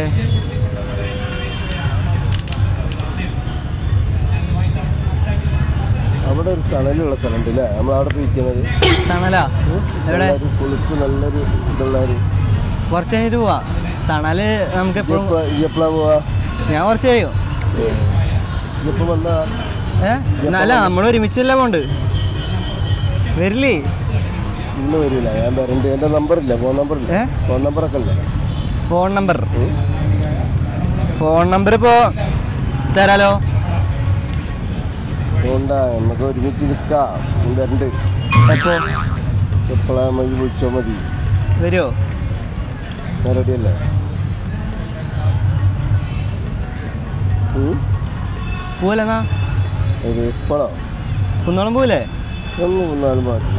[SPEAKER 1] അവിടെ ഒരു തണലുള്ള സ്ഥലമുണ്ട് അല്ലേ നമ്മൾ അവിടെ പോയി ഇരിക്കുന്നത്
[SPEAKER 2] തണലാ എവിടെ
[SPEAKER 1] നല്ലൊരു കുളിക്ക് നല്ലൊരു ഇതുള്ള ഒരു
[SPEAKER 2] കുറച്ച് കഴിഞ്ഞിട്ട് പോവാ തണല് നമുക്ക് എപ്പോഴും
[SPEAKER 1] എപ്പോഴാ പോവാ
[SPEAKER 2] ഞാൻ കുറച്ച് കഴിയും
[SPEAKER 1] ഇപ്പം വന്നാ
[SPEAKER 2] ഏ അല്ല നമ്മൾ ഒരുമിച്ചല്ല പോണ്ട് വരില്ലേ
[SPEAKER 1] ഇന്ന് വരില്ല ഞാൻ വരണ്ട് എൻ്റെ നമ്പറില്ല ഫോൺ നമ്പറില്ല
[SPEAKER 2] ഏ?
[SPEAKER 1] ഫോൺ നമ്പറൊക്കെ അല്ലേ
[SPEAKER 2] ഫോൺ നമ്പർ
[SPEAKER 1] ഉം.
[SPEAKER 2] ഫോൺ നമ്പർ ഇപ്പോൾ തരാലോ
[SPEAKER 1] അതുകൊണ്ടാ നമുക്ക് ഒരുമിച്ച് നിൽക്കാം വരണ്ട്
[SPEAKER 2] എപ്പോൾ
[SPEAKER 1] എപ്പോഴാ മതി വിളിച്ചാൽ മതി
[SPEAKER 2] വരുമോ
[SPEAKER 1] ഞാൻ റെഡിയല്ലേ ഉം?
[SPEAKER 2] പോവല്ലെന്നാ
[SPEAKER 1] ഇത് ഇപ്പോഴോ
[SPEAKER 2] കുന്നോളം പോവില്ലേ
[SPEAKER 1] ഒന്നും വന്നാലും പാടില്ല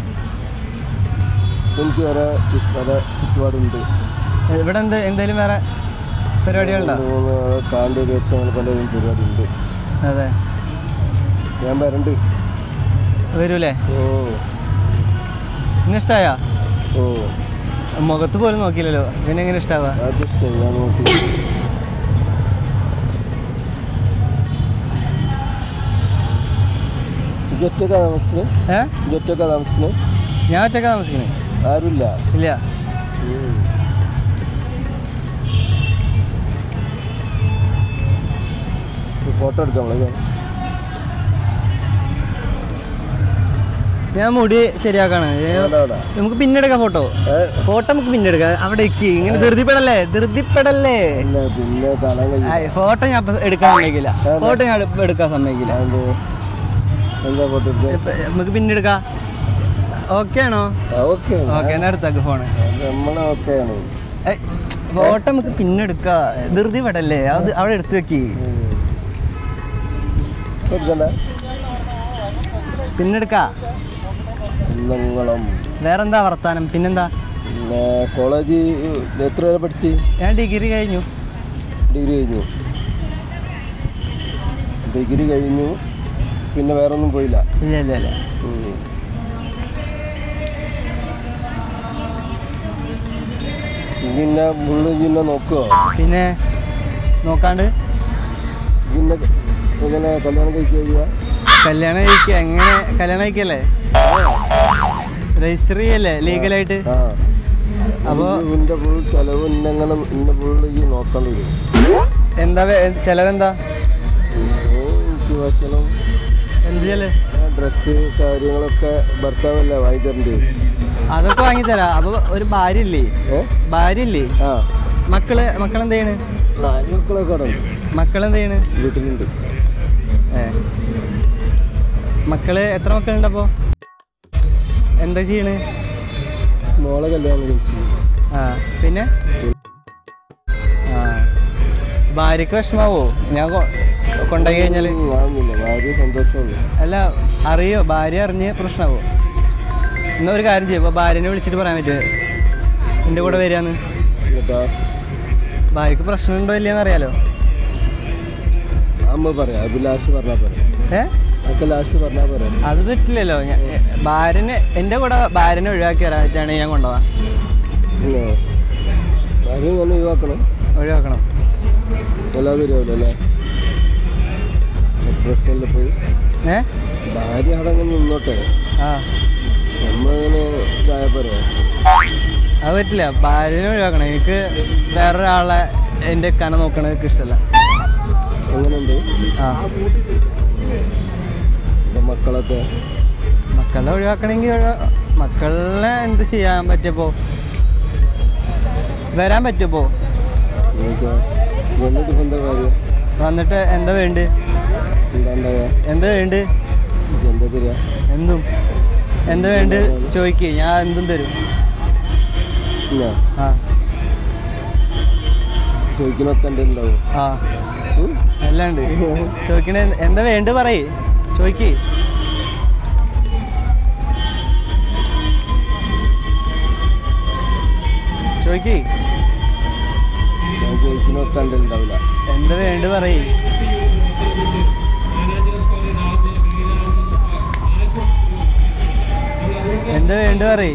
[SPEAKER 1] എനിക്ക് വരെ വരെ ചുറ്റുപാടുണ്ട്
[SPEAKER 2] ഇവിടെ എന്ത് എന്തെങ്കിലും വേറെ പരിപാടികളുണ്ടോ
[SPEAKER 1] മൂന്ന് കാണ്ട് കേസ് അങ്ങനെ പലതും പരിപാടിയുണ്ട്
[SPEAKER 2] അതെ
[SPEAKER 1] ഞാൻ വരണ്ട്
[SPEAKER 2] വരൂലേ
[SPEAKER 1] ഓ
[SPEAKER 2] ഇന്നെ ഇഷ്ടമായാ
[SPEAKER 1] ഓ
[SPEAKER 2] മുഖത്ത് പോലും നോക്കിയില്ലല്ലോ പിന്നെ എങ്ങനെ ഇഷ്ടാവാ
[SPEAKER 1] അഡ്ജസ്റ്റ് ഞാൻ നോക്കി ഇജൊറ്റക്കാ താമസിക്കുന്നത്
[SPEAKER 2] ഏ
[SPEAKER 1] ഇജൊറ്റക്കാ താമസിക്കുന്നത്
[SPEAKER 2] ഞാൻ ഒറ്റയ്ക്ക് താമസിക്കണേ
[SPEAKER 1] ആരുമില്ല
[SPEAKER 2] ഇല്ല
[SPEAKER 1] ഉം. ഫോട്ടോ എടുക്കാം നമ്മൾ
[SPEAKER 2] ഞാൻ മുടി ശരിയാക്കാണ് ഏ, നമുക്ക് പിന്നെ എടുക്കാം ഫോട്ടോ ഫോട്ടോ നമുക്ക് പിന്നെ എടുക്കാം അവിടെ ഇരിക്ക്. ഇങ്ങനെ ധൃതിപ്പെടല്ലേ ധൃതിപ്പെടല്ലേ
[SPEAKER 1] പിന്നെ പിന്നെ കാണാൻ കഴിയും
[SPEAKER 2] ആയ്, ഫോട്ടോ ഞാൻ ഇപ്പൊ എടുക്കാൻ സമ്മതിക്കില്ല ഫോട്ടോ ഞാൻ എടു- എടുക്കാൻ സമ്മതിക്കില്ല
[SPEAKER 1] എന്ത് എന്താ ഫോട്ടോ എടുത്തത്
[SPEAKER 2] ഇപ്പൊ നമുക്ക് പിന്നെ എടുക്കാം ഓക്കെ ആണോ
[SPEAKER 1] ഓക്കെ
[SPEAKER 2] ഓക്കെ എന്നാ എടുത്താക്ക് ഫോണ്
[SPEAKER 1] നമ്മളെ ഓക്കെയാണ്
[SPEAKER 2] ഏയ്, ഫോട്ടോ നമുക്ക് പിന്നെ എടുക്കാം ധൃതി പെടല്ലേ അത് അവിടെ എടുത്തു വെക്കി
[SPEAKER 1] എടുക്കണ്ട
[SPEAKER 2] പിന്നെ എടുക്കാം
[SPEAKER 1] കുന്നംകുളം
[SPEAKER 2] വേറെന്താ വർത്താനം പിന്നെന്താ
[SPEAKER 1] പിന്നെ കോളേജ് എത്ര വരെ പഠിച്ച്
[SPEAKER 2] ഞാൻ ഡിഗ്രി കഴിഞ്ഞു
[SPEAKER 1] ഡിഗ്രി കഴിഞ്ഞു ഡിഗ്രി കഴിഞ്ഞു പിന്നെ വേറെ ഒന്നും പോയില്ല
[SPEAKER 2] ഇല്ല ഇല്ല ഇല്ല
[SPEAKER 1] ഉം. പിന്നെ മുള്ളു പിന്നെ നോക്കുവോ
[SPEAKER 2] പിന്നെ നോക്കാണ്ട്
[SPEAKER 1] പിന്നെ ഇങ്ങനെ കല്യാണം കഴിക്കുക ചെയ്യുക
[SPEAKER 2] കല്യാണം കഴിക്കുക എങ്ങനെ കല്യാണം കഴിക്കല്ലേ രജിസ്റ്റർ ചെയ്യല്ലേ ലീഗലായിട്ട്
[SPEAKER 1] ആ
[SPEAKER 2] അപ്പോ-
[SPEAKER 1] ഇതിന്റെ ഫുൾ ചെലവ് ഇന്നെങ്ങനെ ഇന്ന ഫുള്ള് ഈ നോക്കേണ്ടി വരും
[SPEAKER 2] എന്താ വേ- ചെലവെന്താ
[SPEAKER 1] ഓ, എനിക്ക് ഭക്ഷണം
[SPEAKER 2] എന്ത് ചെലവ്
[SPEAKER 1] ഡ്രസ്സ് കാര്യങ്ങളൊക്കെ ഭർത്താവല്ലേ വാങ്ങി തരണ്ടേ
[SPEAKER 2] അതൊക്കെ വാങ്ങിത്തരാം അപ്പൊ ഒരു ഭാര്യ ഇല്ലേ
[SPEAKER 1] ഏ
[SPEAKER 2] ഭാര്യ ഇല്ലേ
[SPEAKER 1] ആ
[SPEAKER 2] മക്കള് മക്കളെന്ത് ചെയ്യണ്
[SPEAKER 1] നാല് മക്കളൊക്കെ ഉണ്ട്
[SPEAKER 2] മക്കളെന്ത് ചെയ്യണ്
[SPEAKER 1] വീട്ടിലുണ്ട്
[SPEAKER 2] ഏ മക്കള് എത്ര മക്കളുണ്ട് അപ്പോ എന്താ ചെയ്യണ്
[SPEAKER 1] മോളെ കല്യാണം കഴിച്ചു
[SPEAKER 2] ആ പിന്നെ ആ ഭാര്യക്ക് വിഷമാവോ ഞാൻ കൊ- കൊണ്ടുപോയി കഴിഞ്ഞാല്
[SPEAKER 1] ഉം, വാങ്ങുന്നില്ല ഭാര്യ സന്തോഷമുള്ളൂ
[SPEAKER 2] അല്ല അറിയോ ഭാര്യ അറിഞ്ഞ് പ്രശ്നമാവോ എന്നാ ഒരു കാര്യം ചെയ്യും ഭാര്യനെ വിളിച്ചിട്ട് പറയാൻ പറ്റുമോ എൻ്റെ കൂടെ വരികയെന്ന്
[SPEAKER 1] എന്നിട്ടാ
[SPEAKER 2] ഭാര്യക്ക് പ്രശ്നമുണ്ടോ ഇല്ലയെന്ന് അറിയാലോ
[SPEAKER 1] അമ്മ പറയാം അത് ലാസ്റ്റ് പറഞ്ഞാൽ പറയാം
[SPEAKER 2] ഏ
[SPEAKER 1] അതൊക്കെ ലാസ്റ്റ് പറഞ്ഞാൽ പറയാം
[SPEAKER 2] അത് പറ്റില്ലല്ലോ ഞാൻ എ- ഭാര്യനെ എൻ്റെ കൂടെ ഭാര്യനെ ഒഴിവാക്കി വരാനായിട്ടാണ് ഞാൻ കൊണ്ടുപോകാം
[SPEAKER 1] പിന്നെ ഭാര്യ തന്നെ ഒഴിവാക്കണം
[SPEAKER 2] ഒഴിവാക്കണം
[SPEAKER 1] അല്ലാതെ വരുമല്ലോ അല്ലേ പ്രശ്നമില്ല പോയി
[SPEAKER 2] ഏ
[SPEAKER 1] ഭാര്യ അവിടെ അങ്ങനെ നിന്നോട്ടെ
[SPEAKER 2] ആ
[SPEAKER 1] നമ്മളിങ്ങനെ ഇതായ പറയാം
[SPEAKER 2] അത് പറ്റില്ല ഭാര്യനെ ഒഴിവാക്കണം എനിക്ക് വേറൊരാളെ എൻ്റെ കന നോക്കണത് എനിക്ക് ഇഷ്ടമല്ല
[SPEAKER 1] എങ്ങനെയുണ്ട്
[SPEAKER 2] ആ
[SPEAKER 1] ഇപ്പം മക്കളൊക്കെ
[SPEAKER 2] മക്കളെ ഒഴിവാക്കണമെങ്കിൽ ഒഴിവാ- മക്കളെ എന്ത് ചെയ്യാൻ പറ്റിയപ്പോ വരാൻ പറ്റിയപ്പോ
[SPEAKER 1] നിങ്ങൾക്ക് വന്നിട്ട് ഇപ്പം എന്താ കാര്യം
[SPEAKER 2] വന്നിട്ട് എന്താ വേണ്ട
[SPEAKER 1] എന്താണ്ടായ
[SPEAKER 2] എന്താ വേണ്ട
[SPEAKER 1] എന്താ തരിക
[SPEAKER 2] എന്തും എന്താ വേണ്ട ചോദിക്ക് ഞാൻ എന്തും തരും
[SPEAKER 1] പിന്നെ
[SPEAKER 2] ആ
[SPEAKER 1] ചോദിക്കണൊക്കെ എൻ്റെ ഉണ്ടാവും
[SPEAKER 2] ആ എല്ലാം ഉണ്ട് ചോദിക്കണ എന്താ വേണ്ട പറയ് ചോദിക്ക് ചോദിക്ക്
[SPEAKER 1] ഞാൻ ചോദിക്കണൊക്കെ എൻ്റെ ഉണ്ടാവില്ല
[SPEAKER 2] എന്താ വേണ്ട പറയ് എന്താ വേണ്ട പറയ്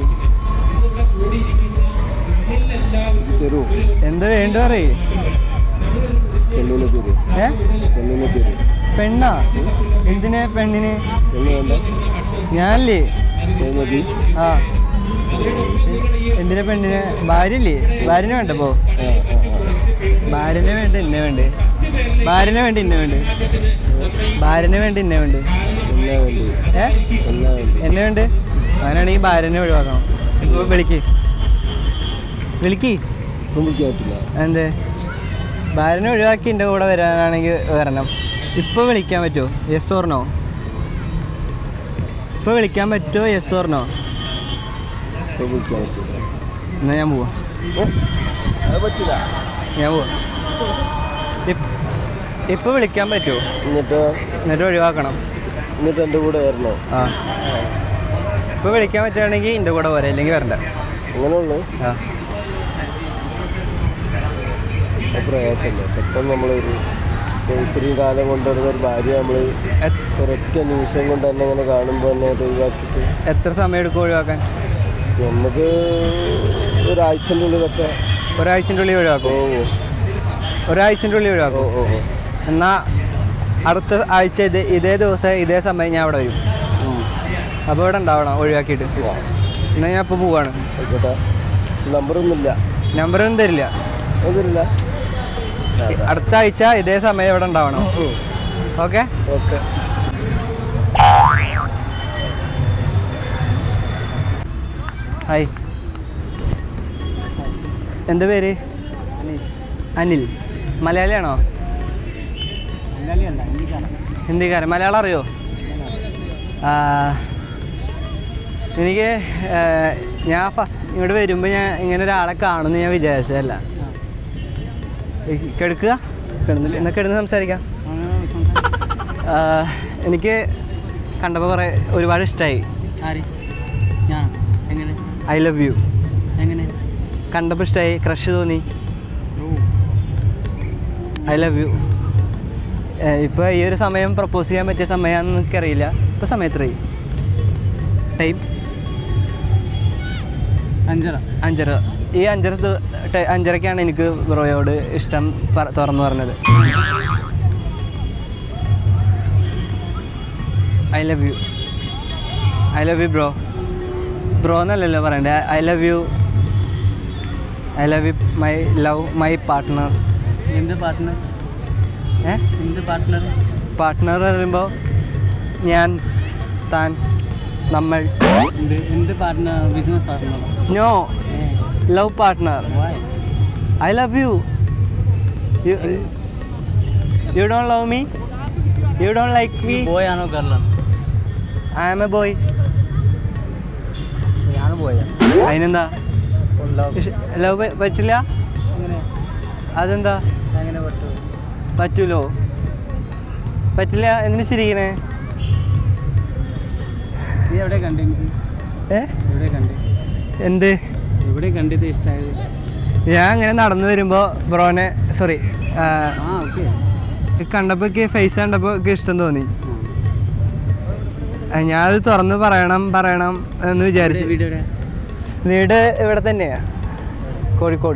[SPEAKER 1] ഇത് തരൂ
[SPEAKER 2] എന്താ വേണ്ട പറയ്
[SPEAKER 1] പെണ്ണിനെ തരൂ
[SPEAKER 2] ഏ
[SPEAKER 1] പെണ്ണിനെ തരൂ
[SPEAKER 2] പെണ്ണാ എന്തിനെ പെണ്ണിന്
[SPEAKER 1] പെണ്ണ് വേണ്ട
[SPEAKER 2] ഞാനല്ലേ
[SPEAKER 1] അത് മതി
[SPEAKER 2] ആ എന്തിനാ പെണ്ണിനെ ഭാര്യല്ലേ ഭാര്യനെ വേണ്ടപ്പോ
[SPEAKER 1] ആ ആ ആ
[SPEAKER 2] ഭാര്യനെ വേണ്ട എന്നെ വേണ്ട ഭാര്യനെ വേണ്ട ഇന്നെ വേണ്ട ഭാര്യനെ വേണ്ട ഇന്നെ വേണ്ട
[SPEAKER 1] എന്നാ വേണ്ടി
[SPEAKER 2] ഏ
[SPEAKER 1] എന്നാ വേണ്ടി
[SPEAKER 2] എന്നെ വേണ്ട അങ്ങനെയാണെങ്കിൽ ഭാര്യനെ ഒഴിവാക്കണം ഇപ്പൊ വിളിക്ക് വിളിക്ക്
[SPEAKER 1] ഒന്നും വിളിക്കാൻ പറ്റില്ല
[SPEAKER 2] എന്തേ ഭാര്യനെ ഒഴിവാക്കി എൻ്റെ കൂടെ വരാനാണെങ്കിൽ വരണം ഇപ്പോൾ വിളിക്കാൻ പറ്റുമോ യെസ് ഓർണോ ഇപ്പോൾ വിളിക്കാൻ പറ്റുമോ യെസ് ഓർണോ
[SPEAKER 1] ഇപ്പം വിളിക്കാൻ പറ്റില്ല
[SPEAKER 2] എന്നാൽ ഞാൻ പോവാം
[SPEAKER 1] ഏ? അത് പറ്റില്ല
[SPEAKER 2] ഞാൻ പോവാം ഇപ്പോൾ വിളിക്കാൻ പറ്റുമോ
[SPEAKER 1] എന്നിട്ട്
[SPEAKER 2] എന്നിട്ട് ഒഴിവാക്കണം
[SPEAKER 1] എന്നിട്ട് എൻ്റെ കൂടെ വരണോ
[SPEAKER 2] ആ ഇപ്പോൾ വിളിക്കാൻ പറ്റുകയാണെങ്കിൽ എൻ്റെ കൂടെ പോരാ ഇല്ലെങ്കിൽ വരണ്ട
[SPEAKER 1] അങ്ങനെ ഉള്ളു
[SPEAKER 2] ആ
[SPEAKER 1] അത് പ്രയാസമല്ലേ പെട്ടെന്ന് നമ്മളൊരു ഇപ്പൊ ഇത്രയും കാലം കൊണ്ടുവരുന്ന ഒരു ഭാര്യ നമ്മൾ
[SPEAKER 2] എ-
[SPEAKER 1] ഒരൊറ്റ നിമിഷം കൊണ്ട് തന്നെ ഇങ്ങനെ കാണുമ്പോൾ തന്നെ അത് ഒഴിവാക്കിയിട്ട്
[SPEAKER 2] എത്ര സമയം എടുക്കും ഒഴിവാക്കാൻ
[SPEAKER 1] നമുക്ക് ഒരാഴ്ചൻ്റെ ഉള്ളിലൊക്കെ
[SPEAKER 2] ഒരാഴ്ചൻ്റെ ഉള്ളിൽ ഒഴിവാക്കും
[SPEAKER 1] പോകുമോ
[SPEAKER 2] ഒരാഴ്ചൻ്റെ ഉള്ളിൽ
[SPEAKER 1] ഓ
[SPEAKER 2] ഒഴിവാക്കും
[SPEAKER 1] ഓ ഓ
[SPEAKER 2] എന്നാൽ അടുത്ത ആഴ്ച ഇതേ ഇതേ ദിവസം ഇതേ സമയം ഞാൻ അവിടെ വരും
[SPEAKER 1] ഉം.
[SPEAKER 2] അപ്പോൾ ഇവിടെ ഉണ്ടാവണം ഒഴിവാക്കിയിട്ട്
[SPEAKER 1] ആ,
[SPEAKER 2] എന്നാൽ ഞാൻ ഇപ്പോൾ പോവാണ്
[SPEAKER 1] ആയിക്കോട്ടെ നമ്പറൊന്നുമില്ല
[SPEAKER 2] നമ്പറൊന്നും തരില്ല
[SPEAKER 1] അതില്ല
[SPEAKER 2] അടുത്ത ആഴ്ച ഇതേ സമയം ഇവിടെ ഉണ്ടാവണം ഓക്കെ
[SPEAKER 1] ഓക്കെ
[SPEAKER 2] ഹായ് എന്താ പേര് അനിൽ മലയാളിയാണോ
[SPEAKER 3] മലയാളിയല്ല ഹിന്ദിക്കാണ്
[SPEAKER 2] ഹിന്ദിക്കാരൻ മലയാളം അറിയോ ആ, എനിക്ക് ആ, ഞാൻ ഫസ്റ്റ് ഇങ്ങോട്ട് വരുമ്പോൾ ഞാൻ ഇങ്ങനെ ഒരാളെ കാണുമെന്ന് ഞാൻ വിചാരിച്ചതല്ല ഈ കിടക്കുക കിടന്നില്ല എന്നാൽ കിടന്ന് സംസാരിക്കാം ആ, എനിക്ക് കണ്ടപ്പോൾ കുറേ ഒരുപാട് ഇഷ്ടമായി
[SPEAKER 3] ആര് ഞാൻ എങ്ങനെ
[SPEAKER 2] ഐ ലവ് യു
[SPEAKER 3] എങ്ങനെ
[SPEAKER 2] കണ്ടപ്പോൾ ഇഷ്ടമായി ക്രഷ് തോന്നി ഐ ലവ് യു ഇപ്പോൾ ഈ ഒരു സമയം പ്രപ്പോസ് ചെയ്യാൻ പറ്റിയ സമയമാണെന്ന് എനിക്കറിയില്ല ഇപ്പോൾ സമയത്രയായി ടൈം
[SPEAKER 3] അഞ്ചര
[SPEAKER 2] അഞ്ചര ഈ അഞ്ചര ദി- ടൈ- അഞ്ചരക്കാണ് എനിക്ക് ബ്രോയോട് ഇഷ്ടം പറ- തുറന്നു പറഞ്ഞത് I love you I love you bro bro എന്നല്ലല്ലോ പറയണ്ടേ I love you I love you my love my partner
[SPEAKER 3] എന്ത് പാർട്ട്ണർ
[SPEAKER 2] ഏ
[SPEAKER 3] എന്ത് പാർട്ട്ണർ
[SPEAKER 2] പാർട്ട്ണർ പറയുമ്പോൾ ഞാൻ താൻ നമ്മൾ
[SPEAKER 3] എന്ത് എന്ത് partner business partner
[SPEAKER 2] no love partner
[SPEAKER 3] why
[SPEAKER 2] I love you you you don't love me you don't like me
[SPEAKER 3] boy ആണോ ഗർലാണ്
[SPEAKER 2] ഐ ആം എ ബോയ്
[SPEAKER 3] ഞാൻ ബോയാ
[SPEAKER 2] അതിനെന്താ ലവ് പറ്റില്ല
[SPEAKER 3] എങ്ങനെ
[SPEAKER 2] അതെന്താ
[SPEAKER 3] എങ്ങനെ പറ്റും
[SPEAKER 2] പറ്റൂലോ പറ്റില്ല എന്തിനു ചിരിക്കണേ
[SPEAKER 3] നീ എവിടെ കണ്ടു എനിക്ക്
[SPEAKER 2] ഏ
[SPEAKER 3] എവിടെ കണ്ടു
[SPEAKER 2] എന്ത്
[SPEAKER 3] എവിടെ കണ്ടിട്ട് ഇഷ്ടമായത്
[SPEAKER 2] ഞാൻ ഇങ്ങനെ നടന്നു വരുമ്പോൾ ബ്രോനെ സോറി
[SPEAKER 3] ആ ഓക്കെ
[SPEAKER 2] കണ്ടപ്പോൾ ഫേസ് കണ്ടപ്പോൾ ഇഷ്ടം തോന്നി ആ, ഞാനത് തുറന്ന് പറയണം പറയണം എന്ന് വിചാരിച്ചു
[SPEAKER 3] വീഡിയോ എവിടെ
[SPEAKER 2] വീട് ഇവിടെ തന്നെയാ കോഴിക്കോട്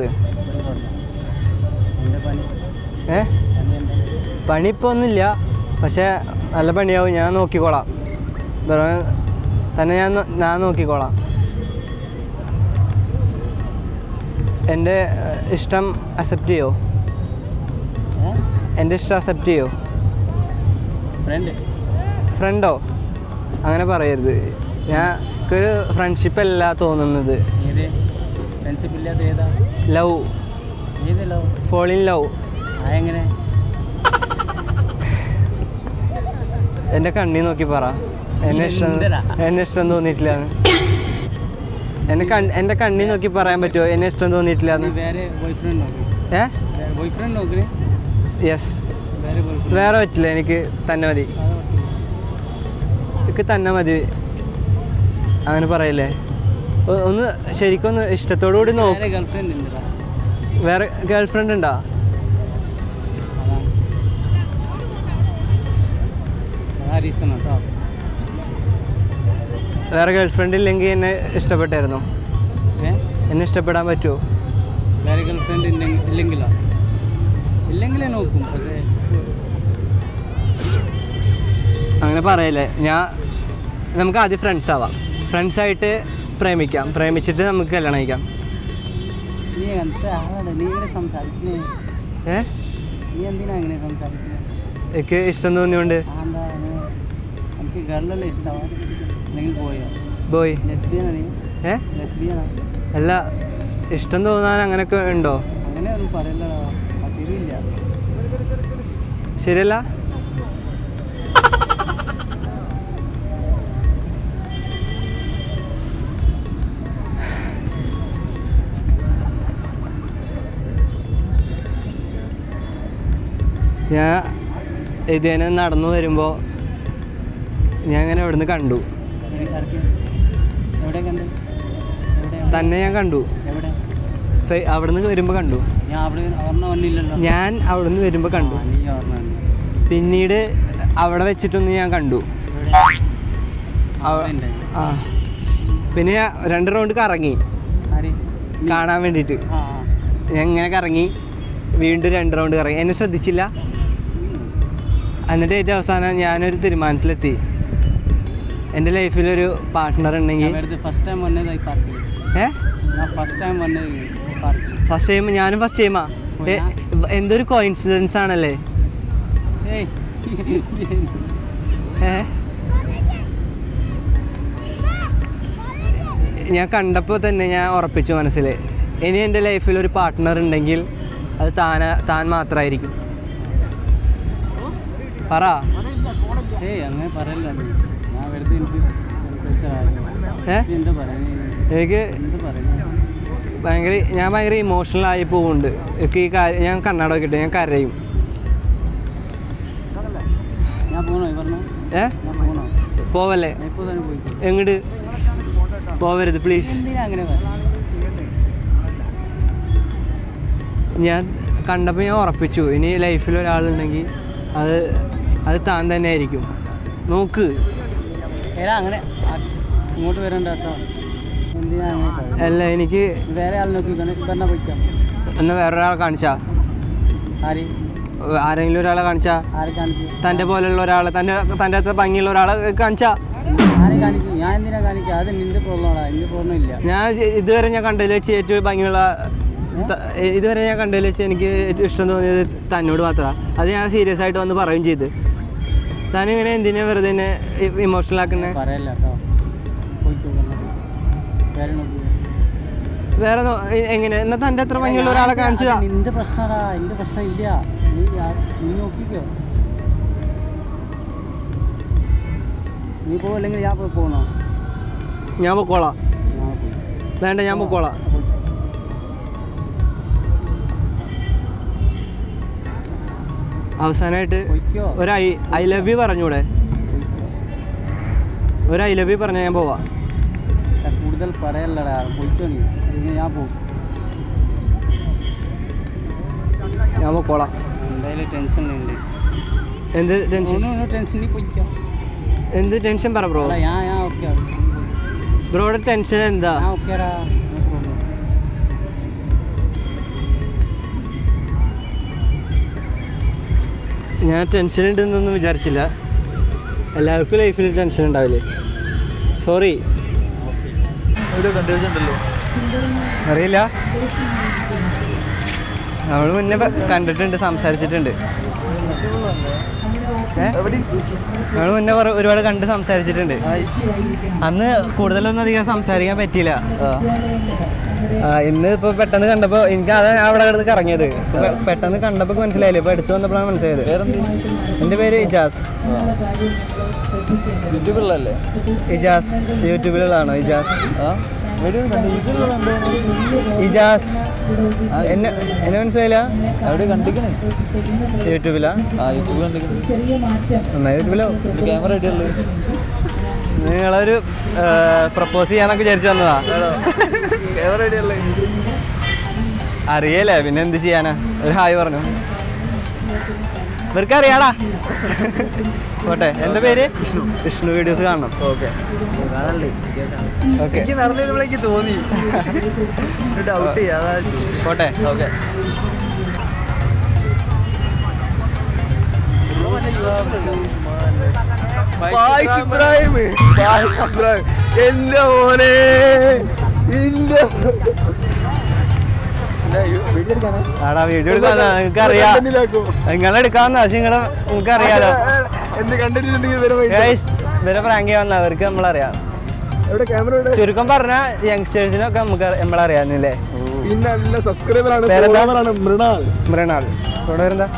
[SPEAKER 3] എൻ്റെ പണി
[SPEAKER 2] ഏ
[SPEAKER 3] പണി എന്താ
[SPEAKER 2] പണി ഇപ്പോൾ ഒന്നുമില്ല പക്ഷേ നല്ല പണിയാവും ഞാൻ നോക്കിക്കോളാം ബ്രോ തന്നെ ഞാൻ നോ- ഞാൻ നോക്കിക്കോളാം എൻ്റെ ഏഹ്, ഇഷ്ടം അക്സെപ്റ്റ് ചെയ്യോ എൻ്റെ ഇഷ്ടം അക്സെപ്റ്റ് ചെയ്യോ
[SPEAKER 3] ഫ്രണ്ട്
[SPEAKER 2] ഫ്രണ്ടോ അങ്ങനെ പറയരുത് ഞാൻ ഒരു ഫ്രണ്ട്ഷിപ്പ് അല്ല തോന്നുന്നത്
[SPEAKER 3] ഏത് ഫ്രണ്ട്ഷിപ്പ് ഇല്ലാത്ത ഏതാ
[SPEAKER 2] ലവ്
[SPEAKER 3] ഏത് ലവ്
[SPEAKER 2] ഫോൾ ഇൻ ലവ്
[SPEAKER 3] ആ എങ്ങനെ
[SPEAKER 2] എൻ്റെ കണ്ണി നോക്കി പറ എന്നെ ഇഷ്ടം
[SPEAKER 3] എന്തെടാ?
[SPEAKER 2] എന്നെ ഇഷ്ടം തോന്നിയിട്ടില്ല എന്നെ കൺ എൻ്റെ കണ്ണി നോക്കി പറയാൻ പറ്റുമോ എന്നെ ഇഷ്ടം തോന്നിയിട്ടില്ല
[SPEAKER 3] നീ വേറെ ബോയ് ഫ്രണ്ട് നോക്ക്
[SPEAKER 2] ഏ
[SPEAKER 3] വേറെ ബോയ് ഫ്രണ്ട് നോക്ക്
[SPEAKER 2] യെസ്
[SPEAKER 3] വേറെ ബോയ് ഫ്രണ്ട്
[SPEAKER 2] വേറെ പറ്റില്ല എനിക്ക് തന്നെ മതി എനിക്ക് തന്നെ മതി അങ്ങനെ പറയില്ലേ ഒ- ഒന്ന് ശരിക്കും ഒന്ന് ഇഷ്ടത്തോടു കൂടി നോക്ക്
[SPEAKER 3] വേറെ ഗേൾഫ്രണ്ട് ഉണ്ട്
[SPEAKER 2] വേറെ ഗേൾ ഫ്രണ്ട് ഉണ്ടോ
[SPEAKER 3] അതാണ് അതാ റീസൺ കേട്ടോ
[SPEAKER 2] വേറെ ഗേൾ ഫ്രണ്ട് ഇല്ലെങ്കിൽ എന്നെ ഇഷ്ടപ്പെട്ടായിരുന്നോ
[SPEAKER 3] ഏ
[SPEAKER 2] എന്നെ ഇഷ്ടപ്പെടാൻ പറ്റുമോ
[SPEAKER 3] വേറെ ഗേൾഫ്രണ്ട് ഇല്ലെങ്കിലോ ഇല്ലെങ്കിലേ നോക്കും പക്ഷേ
[SPEAKER 2] അങ്ങനെ പറയല്ലേ ഞാൻ നമുക്ക് ആദ്യം ഫ്രണ്ട്സ് ആവാം ഫ്രണ്ട്സായിട്ട് പ്രേമിക്കാം പ്രേമിച്ചിട്ട് നമുക്ക് കല്യാണം കഴിക്കാം
[SPEAKER 3] നീ അങ്ങനത്തെ ആളാണ് നീ ഇങ്ങനെ സംസാരിക്കുന്നേ
[SPEAKER 2] ഏ
[SPEAKER 3] നീ എന്തിനാ അങ്ങനെ സംസാരിക്കുന്നത്
[SPEAKER 2] എനിക്ക് ഇഷ്ടം തോന്നിയോണ്ട്
[SPEAKER 3] ആ എന്താ അങ്ങനെ എനിക്ക് ഗർലല്ലേ ഇഷ്ടമാണ് അല്ലെങ്കിൽ പോയോ
[SPEAKER 2] ബോയ്
[SPEAKER 3] ലെസ്ബിയനാ നീ
[SPEAKER 2] ഏ
[SPEAKER 3] ലെസ്ബിയനാ
[SPEAKER 2] അല്ല ഇഷ്ടം തോന്നാൻ അങ്ങനെയൊക്കെ ഉണ്ടോ
[SPEAKER 3] അങ്ങനെ ഒന്നും പറയല്ലടാ ആ ശരിയില്ല
[SPEAKER 2] ശരിയല്ല ഞാൻ ഇതിനെ നടന്നു വരുമ്പോൾ ഞാൻ ഇങ്ങനെ ഇവിടുന്ന് കണ്ടു
[SPEAKER 3] എനിക്കറിയാം എവിടെ കണ്ട് എവിടെ
[SPEAKER 2] തന്നെ ഞാൻ കണ്ടു
[SPEAKER 3] എവിടെ
[SPEAKER 2] ഫെ- അവിടുന്ന് വരുമ്പോൾ കണ്ടു
[SPEAKER 3] ഞാൻ അവിടെ ഓർമ്മ വന്നില്ലല്ലോ
[SPEAKER 2] ഞാൻ അവിടുന്ന് വരുമ്പോൾ കണ്ടു
[SPEAKER 3] ആ, നീ ഓർമ്മ വന്നു
[SPEAKER 2] പിന്നീട് അവിടെ വെച്ചിട്ടൊന്ന് ഞാൻ കണ്ടു
[SPEAKER 3] എവിടെ
[SPEAKER 2] അവ-
[SPEAKER 3] അവിടെ ഉണ്ട്.
[SPEAKER 2] ആ പിന്നെ ഞാൻ രണ്ട് റൗണ്ട് കറങ്ങി
[SPEAKER 3] ആര് നീ?
[SPEAKER 2] കാണാൻ വേണ്ടിയിട്ട്
[SPEAKER 3] ആ
[SPEAKER 2] ഞാൻ ഇങ്ങനെ കറങ്ങി വീണ്ടും രണ്ട് റൗണ്ട് കറങ്ങി എന്നെ ശ്രദ്ധിച്ചില്ല എന്നിട്ട് ഏറ്റവും അവസാനം ഞാനൊരു തീരുമാനത്തിലെത്തി എൻ്റെ ലൈഫിലൊരു പാർട്ട്ണർ ഉണ്ടെങ്കിൽ
[SPEAKER 3] വെറുതെ ഫസ്റ്റ് ടൈം വന്നത് ഈ പാർക്കിൽ
[SPEAKER 2] ഏ
[SPEAKER 3] ഞാൻ ഫസ്റ്റ് ടൈം വന്നത് പാർക്കിൽ
[SPEAKER 2] ഫസ്റ്റ് ടൈം ഞാനും ഫസ്റ്റ് ടൈമാ എന്തൊരു കോയിൻസിഡൻസ് ആണല്ലേ
[SPEAKER 3] ഏയ്
[SPEAKER 2] ഏ ഞാൻ കണ്ടപ്പോൾ തന്നെ ഞാൻ ഉറപ്പിച്ചു മനസ്സിൽ ഇനി എൻ്റെ ലൈഫിൽ ഒരു പാർട്ട്ണർ ഉണ്ടെങ്കിൽ അത് താന താൻ മാത്രമായിരിക്കും പറ
[SPEAKER 3] ഏയ് അങ്ങനെ പറയല്ല നീ. ഞാൻ വെറുതെ എനിക്ക് പ്രഷറായി
[SPEAKER 2] ഏ
[SPEAKER 3] എന്താ പറയുന്നത്
[SPEAKER 2] എനിക്ക്
[SPEAKER 3] എന്താ പറയുന്നത്
[SPEAKER 2] ഭയങ്കര ഞാൻ ഭയങ്കര ഇമോഷണൽ ആയി പോകുന്നുണ്ട് എനിക്ക് ഈ കാര്യം ഞാൻ കണ്ണാട നോക്കിയിട്ട് ഞാൻ കരയും
[SPEAKER 3] ഞാൻ പോകണോ പറഞ്ഞു
[SPEAKER 2] ഏ
[SPEAKER 3] ഞാൻ പോകണോ
[SPEAKER 2] പോവല്ലേ
[SPEAKER 3] ഞാൻ ഇപ്പോൾ തന്നെ പോയിക്കോ
[SPEAKER 2] എങ്ങോട്ട് പോവരുത് പ്ലീസ്
[SPEAKER 3] എന്തിനാ അങ്ങനെ പറയുന്നത്
[SPEAKER 2] ഞാൻ കണ്ടപ്പോൾ ഞാൻ ഉറപ്പിച്ചു ഇനി ലൈഫിൽ ഒരാളുണ്ടെങ്കിൽ അത് അത് താൻ തന്നെ ആയിരിക്കും നോക്ക്
[SPEAKER 3] ഏടാ അങ്ങനെ ആ- ഇങ്ങോട്ട് വരണ്ട കേട്ടോ എന്തിനാ അങ്ങനെ പറയുന്നത്?
[SPEAKER 2] അല്ല എനിക്ക്
[SPEAKER 3] വേറെ ആൾ നോക്കി പറഞ്ഞാൽ പോയിക്കാം
[SPEAKER 2] എന്നാ വേറൊരാളെ കാണിച്ചാ
[SPEAKER 3] ആര്
[SPEAKER 2] ആരെങ്കിലും ഒരാളെ കാണിച്ചാ
[SPEAKER 3] ആരെ കാണിക്കും
[SPEAKER 2] തൻ്റെ പോലെയുള്ള ഒരാളെ തൻ്റെ തൻ്റെ അകത്ത് ഭംഗിയുള്ള ഒരാളെ കാണിച്ചാ
[SPEAKER 3] ആരെ കാണിക്കും ഞാൻ എന്തിനാ കാണിക്കുക അത് നിന്റെ പ്രോബ്ലമാടാ എൻ്റെ പ്രോബ്ലം ഇല്ല
[SPEAKER 2] ഞാൻ ഇ- ഇതുവരെ ഞാൻ കണ്ടതിൽ വെച്ച് ഏറ്റവും ഭംഗിയുള്ള ത- ഇതുവരെ ഞാൻ കണ്ടതിൽ വെച്ച് എനിക്ക് ഏറ്റവും ഇഷ്ടം തോന്നിയത് തന്നോട് മാത്രമാണ് അത് ഞാൻ സീരിയസ് ആയിട്ട് വന്ന് പറയുകയും ചെയ്ത് താൻ ഇങ്ങനെ എന്തിനാ വെറുതെ എന്നെ ഇമോഷണൽ ആക്കണേ
[SPEAKER 3] പറയല്ല കേട്ടോ പോയിക്കോ പറഞ്ഞാൽ വേറെ നോക്കി
[SPEAKER 2] വേറെ നോ- എ- എങ്ങനെ എന്നാ തൻ്റെ അത്ര ഭംഗിയുള്ള ഒരാളെ കാണിച്ചതാ
[SPEAKER 3] അത് നിന്റെ പ്രശ്നടാ എൻ്റെ പ്രശ്നം ഇല്ല നീ ആ- നീ നോക്കിക്കോ നീ പോവില്ലെങ്കിൽ ഞാൻ പോയി പോകണോ
[SPEAKER 2] ഞാൻ പൊക്കോളാം
[SPEAKER 3] ഞാൻ പോയി
[SPEAKER 2] വേണ്ട ഞാൻ പൊക്കോളാം
[SPEAKER 3] പോയി.
[SPEAKER 2] അവസാനമായിട്ട്
[SPEAKER 3] പോയിക്കോ
[SPEAKER 2] ഒരു ഐ ഐ ലവ് യു പറഞ്ഞൂടെ
[SPEAKER 3] പോയിക്കോ
[SPEAKER 2] ഒരു ഐ ലവ് യു പറഞ്ഞാൽ ഞാൻ പോവാം
[SPEAKER 3] എടാ, കൂടുതൽ പറയല്ലടാ പോയിക്കോ നീ പിന്നെ ഞാൻ പോകും
[SPEAKER 2] ഞാൻ പൊക്കോളാം
[SPEAKER 3] എന്തായാലും ടെൻഷൻ ഉണ്ട്
[SPEAKER 2] എന്ത് ടെൻഷൻ
[SPEAKER 3] ഒന്നും ഒന്നും ടെൻഷൻ നീ പോയിക്കോ
[SPEAKER 2] എന്ത് ടെൻഷൻ പറ ബ്രോ
[SPEAKER 3] അല്ല ഞാൻ ഞാൻ ഓക്കെ
[SPEAKER 2] ബ്രോയുടെ ടെൻഷൻ എന്താ
[SPEAKER 3] ഞാൻ ഓക്കെടാ നോ പ്രോബ്ലം
[SPEAKER 2] ഞാൻ ടെൻഷൻ ഉണ്ടെന്നൊന്നും വിചാരിച്ചില്ല എല്ലാവർക്കും ലൈഫിൽ ടെൻഷൻ ഉണ്ടാവില്ലേ സോറി അറിയില്ല നമ്മൾ മുന്നേ പ- കണ്ടിട്ടുണ്ട് സംസാരിച്ചിട്ടുണ്ട് നമ്മൾ മുന്നേ കുറെ- ഒരുപാട് കണ്ട് സംസാരിച്ചിട്ടുണ്ട് അന്ന് കൂടുതലൊന്നും അധികം സംസാരിക്കാൻ പറ്റിയില്ല ആ, ഇന്ന് ഇപ്പൊ പെട്ടെന്ന് കണ്ടപ്പോ എനിക്ക് അതാ ഞാൻ അവിടെ കിടന്ന് കറങ്ങിയത് ഇപ്പൊ പെ- പെട്ടെന്ന് കണ്ടപ്പോ മനസ്സിലായില്ലേ ഇപ്പൊ എടുത്തു വന്നപ്പോഴാണ് മനസ്സിലായത് എന്റെ പേര് ഇജാസ്
[SPEAKER 1] യൂട്യൂബിലല്ലേ
[SPEAKER 2] ഇജാസ് യൂട്യൂബിലുള്ളതാണോ ഇജാസ് ഇജാസ് എന്നെ എന്നെ മനസ്സിലായില്ല
[SPEAKER 1] എവിടെ കണ്ടിക്കണേ
[SPEAKER 2] യൂട്യൂബിലാ
[SPEAKER 1] ആ യൂട്യൂബിൽ കണ്ടിക്കണേ
[SPEAKER 2] എന്നാ യൂട്യൂബിലോ
[SPEAKER 1] ക്യാമറ റെഡിയുള്ളത്
[SPEAKER 2] നിങ്ങളൊരു പ്രപ്പോസ് ചെയ്യാന്നൊക്കെ വിചാരിച്ചു വന്നതാ
[SPEAKER 1] ക്യാമറ റെഡിയല്ലേ
[SPEAKER 2] അറിയല്ലേ പിന്നെ എന്ത് ചെയ്യാനാ ഒരു ഹായ് പറഞ്ഞു ഇവർക്ക് അറിയാടാ പോട്ടെ എന്താ പേര് വിഷ്ണു വിഷ്ണു വീഡിയോസ് കാണണം
[SPEAKER 1] ഓക്കെ
[SPEAKER 2] ഓക്കെ
[SPEAKER 1] എനിക്ക് നടന്നിരുന്നപ്പോഴേക്ക് തോന്നി ഡൗട്ട് ചെയ്യാ അതാ
[SPEAKER 2] പോട്ടെ
[SPEAKER 1] ഓക്കെ ഇബ്രാഹിം ഇബ്രാഹിം എന്റെ മോനെ എന്റെ
[SPEAKER 2] ആടാ വീഡിയോ എടുക്കാന്ന നിങ്ങൾക്ക് അറിയാം നിങ്ങൾ എടുക്കാവുന്ന നിങ്ങളെ നിങ്ങൾക്ക് അറിയാലോ
[SPEAKER 1] എന്ത് കണ്ടിട്ടുണ്ടെങ്കിൽ ഇവരെ പോയി
[SPEAKER 2] Guys, ഇവരെ പ്രാങ്ക് ചെയ്യാവുന്ന അവർക്ക് നമ്മളറിയാം
[SPEAKER 1] എവിടെ ക്യാമറ എവിടെ
[SPEAKER 2] ചുരുക്കം പറഞ്ഞ യങ്സ്റ്റേഴ്സിനൊക്കെ നമുക്ക് നമ്മളറിയാന്നില്ലേ
[SPEAKER 1] പിന്നെ നല്ല സബ്സ്ക്രൈബർ ആണ്
[SPEAKER 2] പേരെന്താ?
[SPEAKER 1] follower ആണ് മൃണാൾ
[SPEAKER 2] മൃണാൾ ഇവിടെ വരുന്ന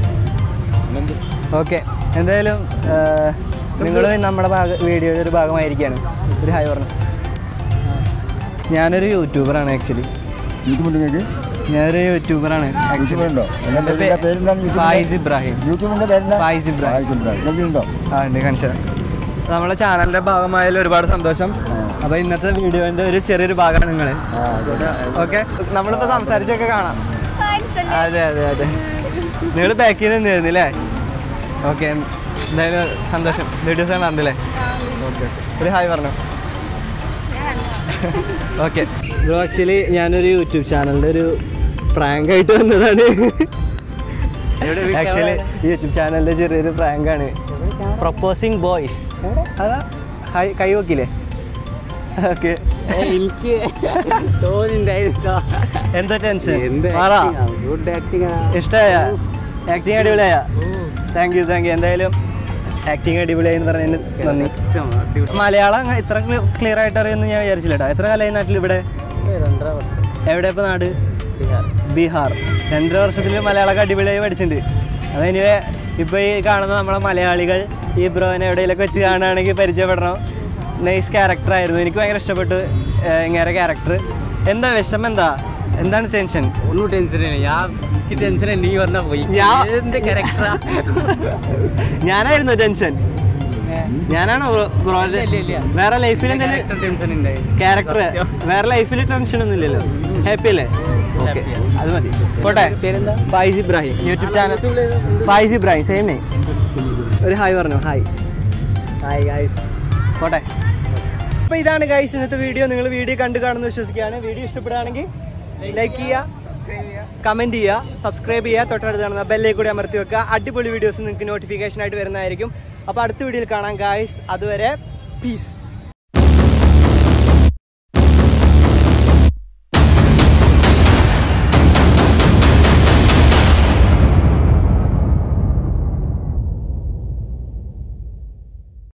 [SPEAKER 2] ഓക്കെ എന്തായാലും നിങ്ങൾ നമ്മുടെ ഭാഗ വീഡിയോയുടെ ഒരു ഭാഗമായിരിക്കുകയാണ് ഒരു ഹായ് പറഞ്ഞു ഞാനൊരു യൂട്യൂബറാണ് ആക്ച്വലി
[SPEAKER 4] യൂട്യൂബ് നിങ്ങൾക്ക്
[SPEAKER 2] ഞാനൊരു യൂട്യൂബറാണ്
[SPEAKER 4] യൂട്യൂബ് ഉണ്ടോ എന്താ
[SPEAKER 2] എൻ്റെ
[SPEAKER 4] പേര്- പേരെന്താണ് യൂട്യൂബിൻ്റെ?
[SPEAKER 2] ഫായിസ് ഇബ്രാഹിം
[SPEAKER 4] യൂട്യൂബിന്റെ പേരെന്താ
[SPEAKER 2] ഫായിസ് ഇബ്രാഹിം
[SPEAKER 4] ഫായിസ് ഇബ്രാഹിം. നിങ്ങൾക്ക് ഉണ്ടോ
[SPEAKER 2] ആ ഉണ്ട് കാണിച്ചത് നമ്മളെ ചാനലിന്റെ ഭാഗമായാലും ഒരുപാട് സന്തോഷം അപ്പൊ ഇന്നത്തെ വീഡിയോന്റെ ഒരു ചെറിയൊരു ഭാഗമാണ് നിങ്ങൾ
[SPEAKER 4] ആ ആയിക്കോട്ടെ.
[SPEAKER 2] ഓക്കെ നമ്മളിപ്പോ സംസാരിച്ചൊക്കെ കാണാം അതെ അതെ അതെ നിങ്ങൾ ബാക്കിൽ നിന്നിരുന്നില്ലേ ഓക്കെ എന്തായാലും സന്തോഷം വീഡിയോസ് കണ്ടില്ലേ ഓക്കെ ഒരു ഹായ് പറഞ്ഞു ഓക്കെ ബ്രോ ആക്ച്വലി ഞാനൊരു യൂട്യൂബ് ചാനലിൻ്റെ ഒരു പ്രാങ്ക് ആയിട്ട് വന്നതാണ് ആക്ച്വലി യൂട്യൂബ് ചാനലിൻ്റെ ചെറിയൊരു പ്രാങ്കാണ് പ്രപ്പോസിങ് ബോയ്സ് അതാ ഹായ് കൈ നോക്കിയില്ലേ ഓക്കെ
[SPEAKER 3] എനിക്ക് തോന്നിണ്ടായിരുന്നോ
[SPEAKER 2] എന്താ ടെൻഷൻ
[SPEAKER 3] എന്ത്
[SPEAKER 2] പറ
[SPEAKER 3] ഗുഡ് ആക്ടിങ്
[SPEAKER 2] ഇഷ്ടമായ ആക്ടിങ് അടിപൊളിയായ താങ്ക് യു താങ്ക് യു എന്തായാലും ആക്ടിങ് അടിപൊളിയായി എന്ന് പറഞ്ഞതിന് നന്ദി മലയാളം അങ്ങ് ഇത്ര ക്ലിയർ ആയിട്ട് അറിയുമെന്ന് ഞാൻ വിചാരിച്ചില്ല കേട്ടോ എത്ര കാലമായി നാട്ടിൽ ഇവിടെ
[SPEAKER 3] രണ്ടര വർഷം
[SPEAKER 2] എവിടെ ഇപ്പോൾ നാട്
[SPEAKER 3] ബീഹാർ
[SPEAKER 2] ബീഹാർ രണ്ടര വർഷത്തിൽ മലയാളമൊക്കെ അടിപൊളിയായി പഠിച്ചിട്ടുണ്ട് അതിന് ഇപ്പോൾ ഈ കാണുന്ന നമ്മളെ മലയാളികൾ ഈ ബ്രോനെ എവിടെയെങ്കിലൊക്കെ വെച്ച് കാണുകയാണെങ്കിൽ പരിചയപ്പെടണം നൈസ് ക്യാരക്ടർ ആയിരുന്നു എനിക്ക് ഭയങ്കര ഇഷ്ടപ്പെട്ടു ഏഹ് ഇങ്ങനെ ക്യാരക്ടർ എന്താ വിഷമം എന്താ എന്താണ് ടെൻഷൻ
[SPEAKER 3] ഒന്നും ടെൻഷൻ ഇല്ല ഞാൻ എനിക്ക് ടെൻഷൻ നീ പറഞ്ഞാ പോയി
[SPEAKER 2] ഞാൻ-
[SPEAKER 3] എന്ത് ക്യാരക്ടറാ
[SPEAKER 2] ഞാനായിരുന്നു ടെൻഷൻ ഞാനാണോ ബ്രോ
[SPEAKER 3] ഇല്ല, ഇല്ല, ഇല്ല.
[SPEAKER 2] വേറെ ലൈഫിൽ എന്തെങ്കിലും
[SPEAKER 3] ടെൻഷൻ ഉണ്ട്
[SPEAKER 2] ക്യാരക്ടർ
[SPEAKER 3] സത്യം.
[SPEAKER 2] വേറെ ലൈഫിൽ ടെൻഷൻ ഒന്നും ഇല്ലല്ലോ ഹാപ്പി അല്ലേ ഓക്കെ
[SPEAKER 3] Happy.
[SPEAKER 2] അത് മതി പോട്ടെ
[SPEAKER 3] പേരെന്താ
[SPEAKER 2] Faiz Ibrahim YouTube channel Faiz Ibrahim same name ഒരു ഹായ് പറഞ്ഞു ഹായ് ഹായ് ഗൈസ് പോട്ടെ അപ്പോൾ ഇതാണ് ഗൈസ് ഇന്നത്തെ വീഡിയോ നിങ്ങൾ വീഡിയോ കണ്ടു കാണുമെന്ന് വിശ്വസിക്കുകയാണ് വീഡിയോ ഇഷ്ടപ്പെടുകയാണെങ്കിൽ ലൈക്ക് ചെയ്യുക കമൻറ്റ് ചെയ്യുക സബ്സ്ക്രൈബ് ചെയ്യുക തൊട്ടടുത്ത് കാണുന്ന ബെല്ലേ കൂടി അമർത്തി വെക്കുക അടിപൊളി വീഡിയോസ് നിങ്ങൾക്ക് നോട്ടിഫിക്കേഷൻ ആയിട്ട് വരുന്നതായിരിക്കും അപ്പോൾ അടുത്ത വീഡിയോയിൽ കാണാം ഗൈസ് അതുവരെ പീസ്